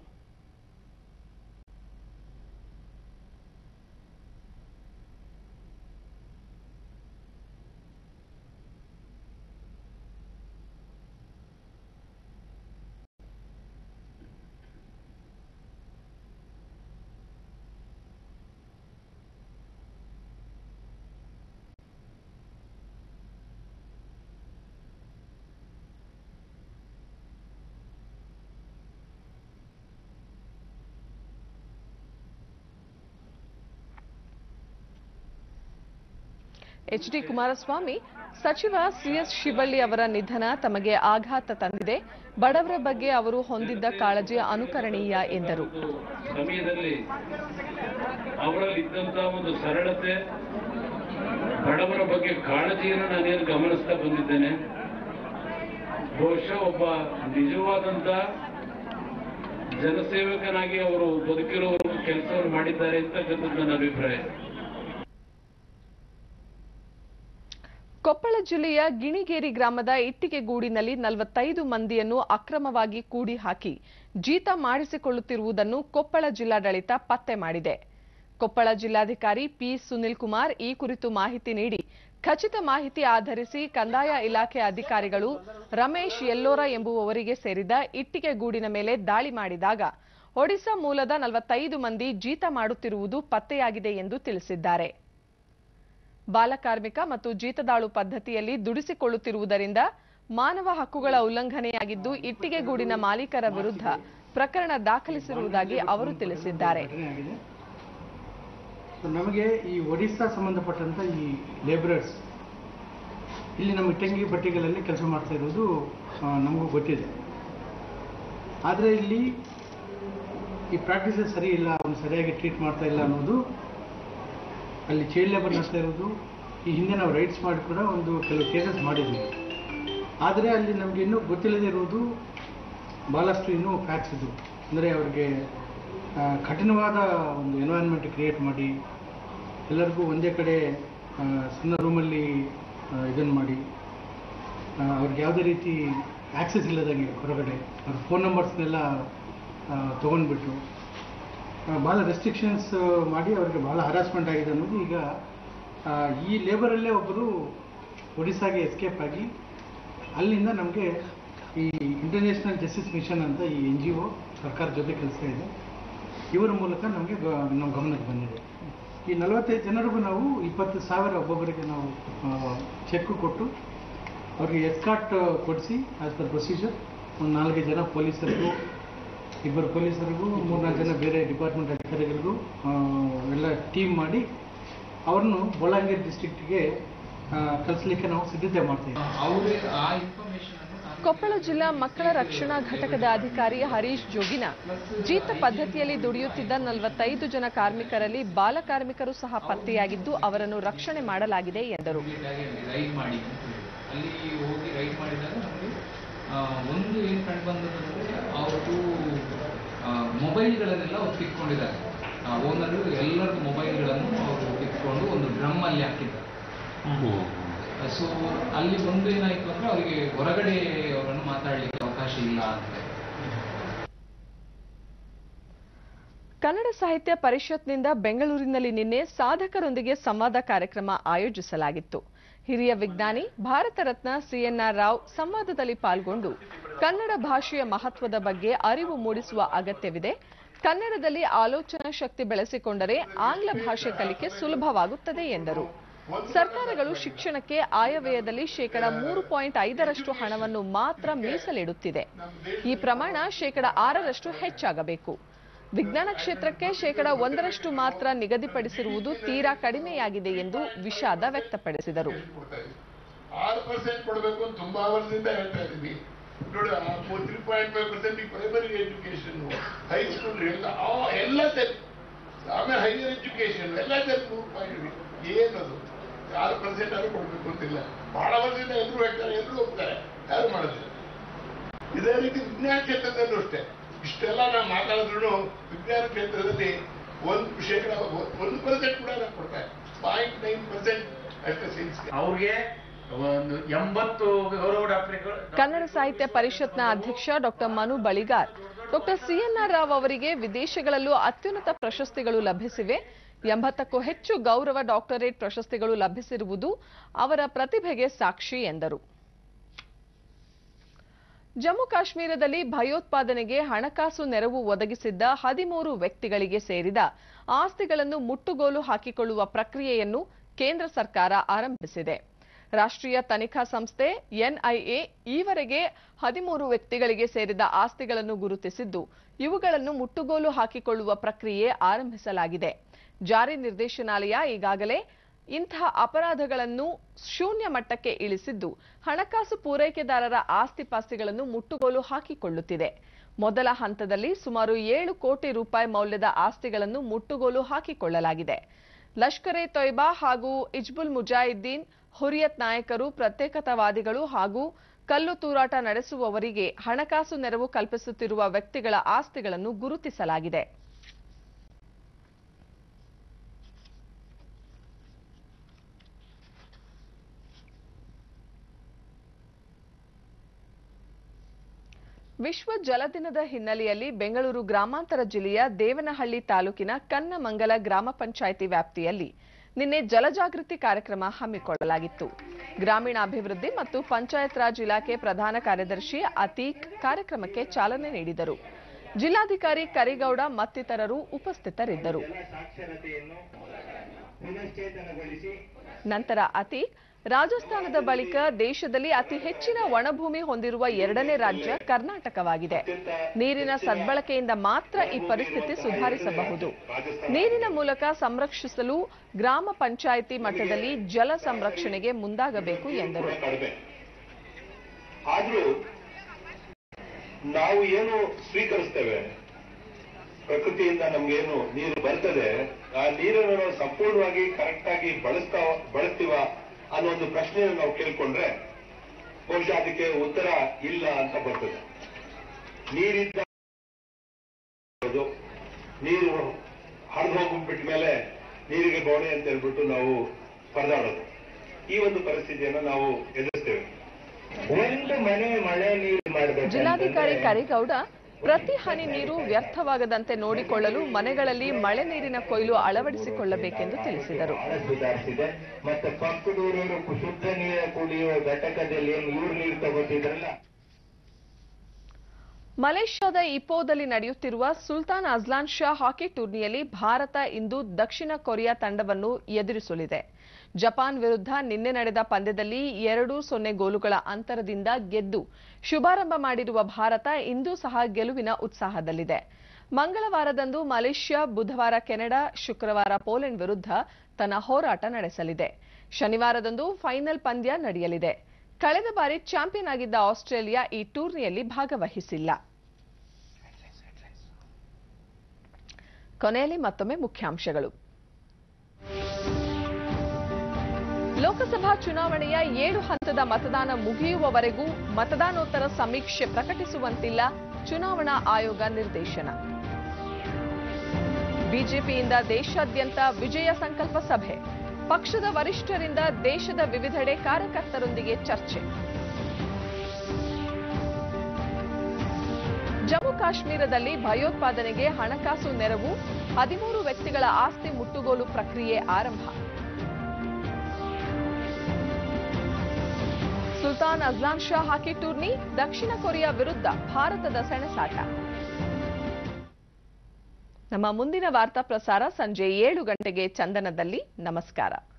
ಎಚ್ ಡಿ ಕುಮಾರಸ್ವಾಮಿ ಸಚಿವ ಸಿಎಸ್ ಶಿವಳ್ಳಿ ಅವರ ನಿಧನ ತಮಗೆ ಆಘಾತ ತಂದಿದೆ ಬಡವರ ಬಗ್ಗೆ ಅವರು ಹೊಂದಿದ್ದ ಕಾಳಜಿ ಅನುಕರಣೀಯ ಎಂದರು ಸಮಯದಲ್ಲಿ ಅವರಲ್ಲಿ ಇದ್ದಂತ ಒಂದು ಸರಳತೆ ಬಡವರ ಬಗ್ಗೆ ಕಾಳಜಿಯನ್ನು ನಾನೇನು ಗಮನಿಸ್ತಾ ಬಂದಿದ್ದೇನೆ ಬಹುಶಃ ಒಬ್ಬ ನಿಜವಾದಂತ ಜನಸೇವಕನಾಗಿ ಅವರು ಬದುಕಿರೋವರೆಗೂ ಕೆಲಸವನ್ನು ಮಾಡಿದ್ದಾರೆ ಅಂತಕ್ಕಂಥದ್ದು ನನ್ನ ಅಭಿಪ್ರಾಯ ಕೊಪ್ಪಳ ಜಿಲ್ಲೆಯ ಗಿಣಿಗೇರಿ ಗ್ರಾಮದ ಇಟ್ಟಿಗೆಗೂಡಿನಲ್ಲಿ ನಲವತ್ತೈದು ಮಂದಿಯನ್ನು ಅಕ್ರಮವಾಗಿ ಕೂಡಿ ಹಾಕಿ ಜೀತ ಮಾಡಿಸಿಕೊಳ್ಳುತ್ತಿರುವುದನ್ನು ಕೊಪ್ಪಳ ಜಿಲ್ಲಾಡಳಿತ ಪತ್ತೆ ಮಾಡಿದೆ ಕೊಪ್ಪಳ ಜಿಲ್ಲಾಧಿಕಾರಿ ಪಿ ಸುನಿಲ್ ಕುಮಾರ್ ಈ ಕುರಿತು ಮಾಹಿತಿ ನೀಡಿ ಖಚಿತ ಮಾಹಿತಿ ಆಧರಿಸಿ ಕಂದಾಯ ಇಲಾಖೆ ಅಧಿಕಾರಿಗಳು ರಮೇಶ್ ಯಲ್ಲೋರ ಎಂಬುವವರಿಗೆ ಸೇರಿದ ಇಟ್ಟಿಗೆಗೂಡಿನ ಮೇಲೆ ದಾಳಿ ಮಾಡಿದಾಗ ಒಡಿಶಾ ಮೂಲದ ನಲವತ್ತೈದು ಮಂದಿ ಜೀತ ಮಾಡುತ್ತಿರುವುದು ಪತ್ತೆಯಾಗಿದೆ ಎಂದು ತಿಳಿಸಿದ್ದಾರೆ ಬಾಲಕಾರ್ಮಿಕ ಮತ್ತು ಜೀತದಾಳು ಪದ್ಧತಿಯಲ್ಲಿ ದುಡಿಸಿಕೊಳ್ಳುತ್ತಿರುವುದರಿಂದ ಮಾನವ ಹಕ್ಕುಗಳ ಉಲ್ಲಂಘನೆಯಾಗಿದ್ದು ಇಟ್ಟಿಗೆಗೂಡಿನ ಮಾಲೀಕರ ವಿರುದ್ಧ ಪ್ರಕರಣ ದಾಖಲಿಸಿರುವುದಾಗಿ ಅವರು ತಿಳಿಸಿದ್ದಾರೆ ಸೊ ನಮಗೆ ಈ ಒಡಿಸ್ಸಾ ಸಂಬಂಧಪಟ್ಟಂತ ಈ ಲೇಬರರ್ಸ್ ಇಲ್ಲಿ ನಮ್ಮ ಇಟ್ಟಂಗಿ ಬಟ್ಟೆಗಳಲ್ಲಿ ಕೆಲಸ ಮಾಡ್ತಾ ಇರೋದು ಆ, ನಮಗೂ ಗೊತ್ತಿದೆ ಆದರೆ ಇಲ್ಲಿ ಈ ಪ್ರಾಕ್ಟೀಸಸ್ ಸರಿ ಇಲ್ಲ ಅವ್ನು ಸರಿಯಾಗಿ ಟ್ರೀಟ್ ಮಾಡ್ತಾ ಇಲ್ಲ ಅನ್ನೋದು ಅಲ್ಲಿ ಚೈಲ್ಡ್ ಲೇಬರ್ ನಡೆಸ್ತಾ ಇರೋದು ಈ ಹಿಂದೆ ನಾವು ರೈಟ್ಸ್ ಮಾಡಿ ಕೂಡ ಒಂದು ಕೆಲವು ಕೇಸಸ್ ಮಾಡಿದ್ವಿ ಆದರೆ ಅಲ್ಲಿ ನಮಗೆ ಇನ್ನೂ ಗೊತ್ತಿಲ್ಲದೆ ಇರುವುದು ಭಾಳಷ್ಟು ಇನ್ನೂ ಫ್ಯಾಕ್ಟ್ಸ್ ಇದ್ದವು ಅಂದರೆ ಅವ್ರಿಗೆ ಆ, ಕಠಿಣವಾದ ಒಂದು ಎನ್ವೈರನ್ಮೆಂಟ್ ಕ್ರಿಯೇಟ್ ಮಾಡಿ ಎಲ್ಲರಿಗೂ ಒಂದೇ ಕಡೆ ಆ, ಸಣ್ಣ ರೂಮಲ್ಲಿ ಇದನ್ನು ಮಾಡಿ ಆ, ಅವ್ರಿಗೆ ಯಾವುದೇ ರೀತಿ ಆ್ಯಕ್ಸೆಸ್ ಇಲ್ಲದಂಗೆ ಹೊರಗಡೆ ಅವ್ರ ಫೋನ್ ನಂಬರ್ಸ್ನೆಲ್ಲ ತೊಗೊಂಡ್ಬಿಟ್ಟು ಭಾಳ ರೆಸ್ಟ್ರಿಕ್ಷನ್ಸ್ ಮಾಡಿ ಅವ್ರಿಗೆ ಭಾಳ ಹರಾಸ್ಮೆಂಟ್ ಆಗಿದೆ ಅನ್ನೋದು ಈಗ ಆ, ಈ ಲೇಬರಲ್ಲೇ ಒಬ್ಬರು ಒಡಿಸ್ಸಾಗೆ ಎಸ್ಕೇಪ್ ಆಗಿ ಅಲ್ಲಿಂದ ನಮಗೆ ಈ ಇಂಟರ್ನ್ಯಾಷನಲ್ ಜಸ್ಟಿಸ್ ಮಿಷನ್ ಅಂತ ಈ ಎನ್ ಜಿ ಒ ಸರ್ಕಾರ ಜೊತೆ ಕೆಲಸ ಇದೆ ಇವರ ಮೂಲಕ ನಮಗೆ ನಮ್ಮ ಗಮನಕ್ಕೆ ಬಂದಿದೆ ಈ ನಲವತ್ತೈದು ಜನರಿಗೂ ನಾವು ಇಪ್ಪತ್ತು ಸಾವಿರ ಒಬ್ಬೊಬ್ಬರಿಗೆ ನಾವು ಚೆಕ್ ಕೊಟ್ಟು ಅವ್ರಿಗೆ ಎಸ್ಕಾಟ್ ಕೊಡಿಸಿ ಆಸ್ ಪರ್ ಪ್ರೊಸೀಜರ್ ಒಂದು ನಾಲ್ಕೈದು ಜನ ಪೊಲೀಸರಿಗೂ ಇಬ್ಬರು ಪೊಲೀಸರಿಗೂ ಮೂರ್ನಾಲ್ಕು ಜನ ಬೇರೆ ಡಿಪಾರ್ಟ್ಮೆಂಟ್ ಅಧಿಕಾರಿಗಳಿಗೂ ಆ, ಎಲ್ಲ ಟೀಮ್ ಮಾಡಿ ಅವ್ರನ್ನು ಬೊಳಂಗೀರ್ ಡಿಸ್ಟ್ರಿಕ್ಟ್ಗೆ ಕಳಿಸ್ಲಿಕ್ಕೆ ನಾವು ಸಿದ್ಧತೆ ಮಾಡ್ತೀವಿ ಕೊಪ್ಪಳ ಜಿಲ್ಲಾ ಮಕ್ಕಳ ರಕ್ಷಣಾ ಘಟಕದ ಅಧಿಕಾರಿ ಹರೀಶ್ ಜೋಗಿನ ಜೀತ ಪದ್ಧತಿಯಲ್ಲಿ ದುಡಿಯುತ್ತಿದ್ದ ನಲವತ್ತೈದು ಜನ ಕಾರ್ಮಿಕರಲ್ಲಿ ಬಾಲಕಾರ್ಮಿಕರು ಸಹ ಪತ್ತೆಯಾಗಿದ್ದು ಅವರನ್ನು ರಕ್ಷಣೆ ಮಾಡಲಾಗಿದೆ ಎಂದರು ರೈಡ್ ಮಾಡಿ ಅಲ್ಲಿ ಹೋಗಿ ರೈಡ್ ಮಾಡಿದಾಗ ನಮಗೆ ಆ, ಒಂದು ಏನು ಕಂಡು ಬಂದದಂದ್ರೆ ಅವರು ಮೊಬೈಲ್ಗಳನ್ನೆಲ್ಲ ಅವ್ರು ಕಿತ್ಕೊಂಡಿದ್ದಾರೆ ಓನರು ಎಲ್ಲರದ್ದು ಮೊಬೈಲ್ಗಳನ್ನು ಅವರು ಕಿತ್ಕೊಂಡು ಒಂದು ಡ್ರಮ್ ಅಲ್ಲಿ ಹಾಕಿದ್ದಾರೆ ಸೊ ಅಲ್ಲಿ ಒಂದು ಏನಾಯ್ತು ಅಂದ್ರೆ ಅವರಿಗೆ ಹೊರಗಡೆ ಅವರನ್ನು ಮಾತಾಡ್ಲಿಕ್ಕೆ ಅವಕಾಶ ಇಲ್ಲ ಅಂತ ಕನ್ನಡ ಸಾಹಿತ್ಯ ಪರಿಷತ್ನಿಂದ ಬೆಂಗಳೂರಿನಲ್ಲಿ ನಿನ್ನೆ ಸಾಧಕರೊಂದಿಗೆ ಸಂವಾದ ಕಾರ್ಯಕ್ರಮ ಆಯೋಜಿಸಲಾಗಿತ್ತು ಹಿರಿಯ ವಿಜ್ಞಾನಿ ಭಾರತ ರತ್ನ ಸಿಎನ್ಆರ್ ರಾವ್ ಸಂವಾದದಲ್ಲಿ ಪಾಲ್ಗೊಂಡು ಕನ್ನಡ ಭಾಷೆಯ ಮಹತ್ವದ ಬಗ್ಗೆ ಅರಿವು ಮೂಡಿಸುವ ಅಗತ್ಯವಿದೆ ಕನ್ನಡದಲ್ಲಿ ಆಲೋಚನಾ ಶಕ್ತಿ ಬೆಳೆಸಿಕೊಂಡರೆ ಆಂಗ್ಲ ಭಾಷೆ ಕಲಿಕೆ ಸುಲಭವಾಗುತ್ತದೆ ಎಂದರು ಸರ್ಕಾರಗಳು ಶಿಕ್ಷಣಕ್ಕೆ ಆಯವ್ಯಯದಲ್ಲಿ ಶೇಕಡ ಮೂರು ಪಾಯಿಂಟ್ ಐದರಷ್ಟು ಹಣವನ್ನು ಮಾತ್ರ ಮೀಸಲಿಡುತ್ತಿದೆ ಈ ಪ್ರಮಾಣ ಶೇಕಡ ಆರರಷ್ಟು ಹೆಚ್ಚಾಗಬೇಕು ವಿಜ್ಞಾನ ಕ್ಷೇತ್ರಕ್ಕೆ ಶೇಕಡ ಒಂದರಷ್ಟು ಮಾತ್ರ ನಿಗದಿಪಡಿಸಿರುವುದು ತೀರಾ ಕಡಿಮೆಯಾಗಿದೆ ಎಂದು ವಿಷಾದ ವ್ಯಕ್ತಪಡಿಸಿದರು ಆರು ಪರ್ಸೆಂಟ್ ಕೊಡಬೇಕು ಅಂತ ತುಂಬಾ ವರ್ಷದಿಂದ ಹೇಳ್ತಾ ಇದ್ದೀವಿ ನೋಡಿ three point five percent primary education high school ಎಲ್ಲ ಆ- ಎಲ್ಲ ಸೇರಿ ಆಮೇಲೆ ಹೈಯರ್ ಎಜುಕೇಶನ್ ಎಲ್ಲ ಸೇರಿ ಮೂರು ಪಾಯಿಂಟ್ ಏನದು ಆರು ಪರ್ಸೆಂಟ್ ಆದ್ರೂ ಕೊಡಬೇಕು ಅಂತಿಲ್ಲ ಬಹಳ ವರ್ಷದಿಂದ ಎಲ್ಲರೂ ಹೇಳ್ತಾರೆ ಎಲ್ಲರೂ ಹೋಗ್ತಾರೆ ಯಾರು ಮಾಡೋದಿಲ್ಲ ಇದೇ ರೀತಿ ವಿಜ್ಞಾನ ಕ್ಷೇತ್ರದಲ್ಲೂ ಅಷ್ಟೇ ಇಷ್ಟೆಲ್ಲ ನಾವು ಮಾತಾಡಿದ್ರು ವಿಜ್ಞಾನ ಕ್ಷೇತ್ರದಲ್ಲಿ ಒಂದು ಶೇಕಡ ಒಂದು ಪರ್ಸೆಂಟ್ ಕೂಡ ನಾವು ಕೊಡ್ತಾರೆ ಪಾಯಿಂಟ್ ನೈನ್ ಪರ್ಸೆಂಟ್ ಅಷ್ಟೇ ಸೈನ್ಸ್ ಅವ್ರಿಗೆ ಒಂದು ಎಂಬತ್ತು ಗೌರವ ಡಾಕ್ಟರ್ಗಳು ಕನ್ನಡ ಸಾಹಿತ್ಯ ಪರಿಷತ್ನ ಅಧ್ಯಕ್ಷ doctor Manu Baligar doctor C N R Rao ಅವರಿಗೆ ವಿದೇಶಗಳಲ್ಲೂ ಅತ್ಯುನ್ನತ ಪ್ರಶಸ್ತಿಗಳು ಲಭಿಸಿವೆ ಎಂಬತ್ತಕ್ಕೂ ಹೆಚ್ಚು ಗೌರವ ಡಾಕ್ಟರೇಟ್ ಪ್ರಶಸ್ತಿಗಳು ಲಭಿಸಿರುವುದು ಅವರ ಪ್ರತಿಭೆಗೆ ಸಾಕ್ಷಿ ಎಂದರು ಜಮ್ಮು ಕಾಶ್ಮೀರದಲ್ಲಿ ಭಯೋತ್ಪಾದನೆಗೆ ಹಣಕಾಸು ನೆರವು ಒದಗಿಸಿದ್ದ ಹದಿಮೂರು ವ್ಯಕ್ತಿಗಳಿಗೆ ಸೇರಿದ ಆಸ್ತಿಗಳನ್ನು ಮುಟ್ಟುಗೋಲು ಹಾಕಿಕೊಳ್ಳುವ ಪ್ರಕ್ರಿಯೆಯನ್ನು ಕೇಂದ್ರ ಸರ್ಕಾರ ಆರಂಭಿಸಿದೆ ರಾಷ್ಟ್ರೀಯ ತನಿಖಾ ಸಂಸ್ಥೆ ಎನ್ಐಎ ಈವರೆಗೆ ಹದಿಮೂರು ವ್ಯಕ್ತಿಗಳಿಗೆ ಸೇರಿದ ಆಸ್ತಿಗಳನ್ನು ಗುರುತಿಸಿದ್ದು ಇವುಗಳನ್ನು ಮುಟ್ಟುಗೋಲು ಹಾಕಿಕೊಳ್ಳುವ ಪ್ರಕ್ರಿಯೆ ಆರಂಭಿಸಲಾಗಿದೆ ಜಾರಿ ನಿರ್ದೇಶನಾಲಯ ಈಗಾಗಲೇ ಇಂತಹ ಅಪರಾಧಗಳನ್ನು ಶೂನ್ಯ ಮಟ್ಟಕ್ಕೆ ಇಳಿಸಿದ್ದು ಹಣಕಾಸು ಪೂರೈಕೆದಾರರ ಆಸ್ತಿಪಾಸ್ತಿಗಳನ್ನು ಮುಟ್ಟುಗೋಲು ಹಾಕಿಕೊಳ್ಳುತ್ತಿದೆ ಮೊದಲ ಹಂತದಲ್ಲಿ ಸುಮಾರು ಏಳು ಕೋಟಿ ರೂಪಾಯಿ ಮೌಲ್ಯದ ಆಸ್ತಿಗಳನ್ನು ಮುಟ್ಟುಗೋಲು ಹಾಕಿಕೊಳ್ಳಲಾಗಿದೆ ಲಷ್ಕರ್ ಎ ತೊಯ್ಬಾ ಹಾಗೂ ಇಜ್ಬುಲ್ ಮುಜಾಹಿದ್ದೀನ್ ಹುರಿಯತ್ ನಾಯಕರು ಪ್ರತ್ಯೇಕತಾವಾದಿಗಳು ಹಾಗೂ ಕಲ್ಲು ತೂರಾಟ ನಡೆಸುವವರಿಗೆ ಹಣಕಾಸು ನೆರವು ಕಲ್ಪಿಸುತ್ತಿರುವ ವ್ಯಕ್ತಿಗಳ ಆಸ್ತಿಗಳನ್ನು ಗುರುತಿಸಲಾಗಿದೆ ವಿಶ್ವ ಜಲ ದಿನದ ಹಿನ್ನೆಲೆಯಲ್ಲಿ ಬೆಂಗಳೂರು ಗ್ರಾಮಾಂತರ ಜಿಲ್ಲೆಯ ದೇವನಹಳ್ಳಿ ತಾಲೂಕಿನ ಕನ್ನಮಂಗಲ ಗ್ರಾಮ ಪಂಚಾಯಿತಿ ವ್ಯಾಪ್ತಿಯಲ್ಲಿ ನಿನ್ನೆ ಜಲಜಾಗೃತಿ ಕಾರ್ಯಕ್ರಮ ಹಮ್ಮಿಕೊಳ್ಳಲಾಗಿತ್ತು ಗ್ರಾಮೀಣಾಭಿವೃದ್ಧಿ ಮತ್ತು ಪಂಚಾಯತ್ ರಾಜ್ ಇಲಾಖೆ ಪ್ರಧಾನ ಕಾರ್ಯದರ್ಶಿ ಅತೀಕ್ ಕಾರ್ಯಕ್ರಮಕ್ಕೆ ಚಾಲನೆ ನೀಡಿದರು ಜಿಲ್ಲಾಧಿಕಾರಿ ಕರಿಗೌಡ ಮತ್ತಿತರರು ಉಪಸ್ಥಿತರಿದ್ದರು ನಂತರ ಅತೀಕ್ ರಾಜಸ್ಥಾನದ ಬಳಿಕ ದೇಶದಲ್ಲಿ ಅತಿ ಹೆಚ್ಚಿನ ಒಣಭೂಮಿ ಹೊಂದಿರುವ ಎರಡನೇ ರಾಜ್ಯ ಕರ್ನಾಟಕವಾಗಿದೆ ನೀರಿನ ಸದ್ಬಳಕೆಯಿಂದ ಮಾತ್ರ ಈ ಪರಿಸ್ಥಿತಿ ಸುಧಾರಿಸಬಹುದು ನೀರಿನ ಮೂಲಕ ಸಂರಕ್ಷಿಸಲು ಗ್ರಾಮ ಪಂಚಾಯಿತಿ ಮಟ್ಟದಲ್ಲಿ ಜಲ ಸಂರಕ್ಷಣೆಗೆ ಮುಂದಾಗಬೇಕು ಎಂದರು ಕಡಿಮೆ ಆದ್ರೂ ನಾವು ಏನು ಸ್ವೀಕರಿಸ್ತೇವೆ ಪ್ರಕೃತಿಯಿಂದ ನಮ್ಗೇನು ನೀರು ಬರ್ತದೆ ಆ ನೀರನ್ನು ನಾವು ಸಂಪೂರ್ಣವಾಗಿ ಕರೆಕ್ಟ್ ಆಗಿ ಬಳಸ್ತಾ ಬಳಸ್ತೀವ ಅನ್ನೋ ಒಂದು ಪ್ರಶ್ನೆಯನ್ನು ನಾವು ಕೇಳ್ಕೊಂಡ್ರೆ ಬಹುಶಃ ಅದಕ್ಕೆ ಉತ್ತರ ಇಲ್ಲ ಅಂತ ಬರ್ತದೆ ನೀರಿದ್ದ ನೀರು ಹರಿದು ಹೋಗ್ಬಿಟ್ಟ ಮೇಲೆ ನೀರಿಗೆ ಗೋಣೆ ಅಂತ ಹೇಳ್ಬಿಟ್ಟು ನಾವು ಪರದಾಡೋದು ಈ ಒಂದು ಪರಿಸ್ಥಿತಿಯನ್ನು ನಾವು ಎದುರಿಸ್ತೇವೆ ಒಂದು ಮನೆ ಮಳೆ ನೀರು ಮಾಡಬೇಕು ಜಿಲ್ಲಾಧಿಕಾರಿ ಕರಿಗೌಡ ಪ್ರತಿ ಹನಿ ನೀರು ವ್ಯರ್ಥವಾಗದಂತೆ ನೋಡಿಕೊಳ್ಳಲು ಮನೆಗಳಲ್ಲಿ ಮಳೆ ನೀರಿನ ಕೊಯ್ಲು ಅಳವಡಿಸಿಕೊಳ್ಳಬೇಕೆಂದು ತಿಳಿಸಿದರು ಸುಧಾರಿಸಿದೆ ಮತ್ತೆ ಪಕ್ಕದೂರವರು ಶುದ್ಧ ನೀರು ಕುಡಿಯುವ ಘಟಕದಲ್ಲಿ ಏನು ಇವ್ರು ನೀರು ತಗೋತಿದ್ರಲ್ಲ ಮಲೇಷ್ಯಾದ ಇಪೋದಲ್ಲಿ ನಡೆಯುತ್ತಿರುವ ಸುಲ್ತಾನ್ ಅಜ್ಲಾನ್ ಶಾ ಹಾಕಿ ಟೂರ್ನಿಯಲ್ಲಿ ಭಾರತ ಇಂದು ದಕ್ಷಿಣ ಕೊರಿಯಾ ತಂಡವನ್ನು ಎದುರಿಸಲಿದೆ ಜಪಾನ್ ವಿರುದ್ಧ ನಿನ್ನೆ ನಡೆದ ಪಂದ್ಯದಲ್ಲಿ ಎರಡು ಸೊನ್ನೆ ಗೋಲುಗಳ ಅಂತರದಿಂದ ಗೆದ್ದು ಶುಭಾರಂಭ ಮಾಡಿರುವ ಭಾರತ ಇಂದೂ ಸಹ ಗೆಲುವಿನ ಉತ್ಸಾಹದಲ್ಲಿದೆ ಮಂಗಳವಾರದಂದು ಮಲೇಷ್ಯಾ ಬುಧವಾರ ಕೆನಡಾ ಶುಕ್ರವಾರ ಪೋಲೆಂಡ್ ವಿರುದ್ಧ ತನ್ನ ಹೋರಾಟ ನಡೆಸಲಿದೆ ಶನಿವಾರದಂದು ಫೈನಲ್ ಪಂದ್ಯ ನಡೆಯಲಿದೆ ಕಳೆದ ಬಾರಿ ಚಾಂಪಿಯನ್ ಆಗಿದ್ದ ಆಸ್ಟ್ರೇಲಿಯಾ ಈ ಟೂರ್ನಿಯಲ್ಲಿ ಭಾಗವಹಿಸಿಲ್ಲ ಕೊನೆಯಲ್ಲಿ ಮತ್ತೊಮ್ಮೆ ಮುಖ್ಯಾಂಶಗಳು ಲೋಕಸಭಾ ಚುನಾವಣೆಯ ಏಳು ಹಂತದ ಮತದಾನ ಮುಗಿಯುವವರೆಗೂ ಮತದಾನೋತ್ತರ ಸಮೀಕ್ಷೆ ಪ್ರಕಟಿಸುವಂತಿಲ್ಲ ಚುನಾವಣಾ ಆಯೋಗ ನಿರ್ದೇಶನ ಬಿಜೆಪಿಯಿಂದ ದೇಶಾದ್ಯಂತ ವಿಜಯ ಸಂಕಲ್ಪ ಸಭೆ ಪಕ್ಷದ ವರಿಷ್ಠರಿಂದ ದೇಶದ ವಿವಿಧೆಡೆ ಕಾರ್ಯಕರ್ತರೊಂದಿಗೆ ಚರ್ಚೆ ಜಮ್ಮು ಕಾಶ್ಮೀರದಲ್ಲಿ ಭಯೋತ್ಪಾದನೆಗೆ ಹಣಕಾಸು ನೆರವು ಹದಿಮೂರು ವ್ಯಕ್ತಿಗಳ ಆಸ್ತಿ ಮುಟ್ಟುಗೋಲು ಪ್ರಕ್ರಿಯೆ ಆರಂಭ Sultan Azlan Shah hockey tourney ದಕ್ಷಿಣ ಕೊರಿಯಾ ವಿರುದ್ಧ ಭಾರತದ ಸೆಣಸಾಟ ನಮ್ಮ ಮುಂದಿನ ವಾರ್ತಾ ಪ್ರಸಾರ ಸಂಜೆ ಏಳು ಗಂಟೆಗೆ ಚಂದನದಲ್ಲಿ ನಮಸ್ಕಾರ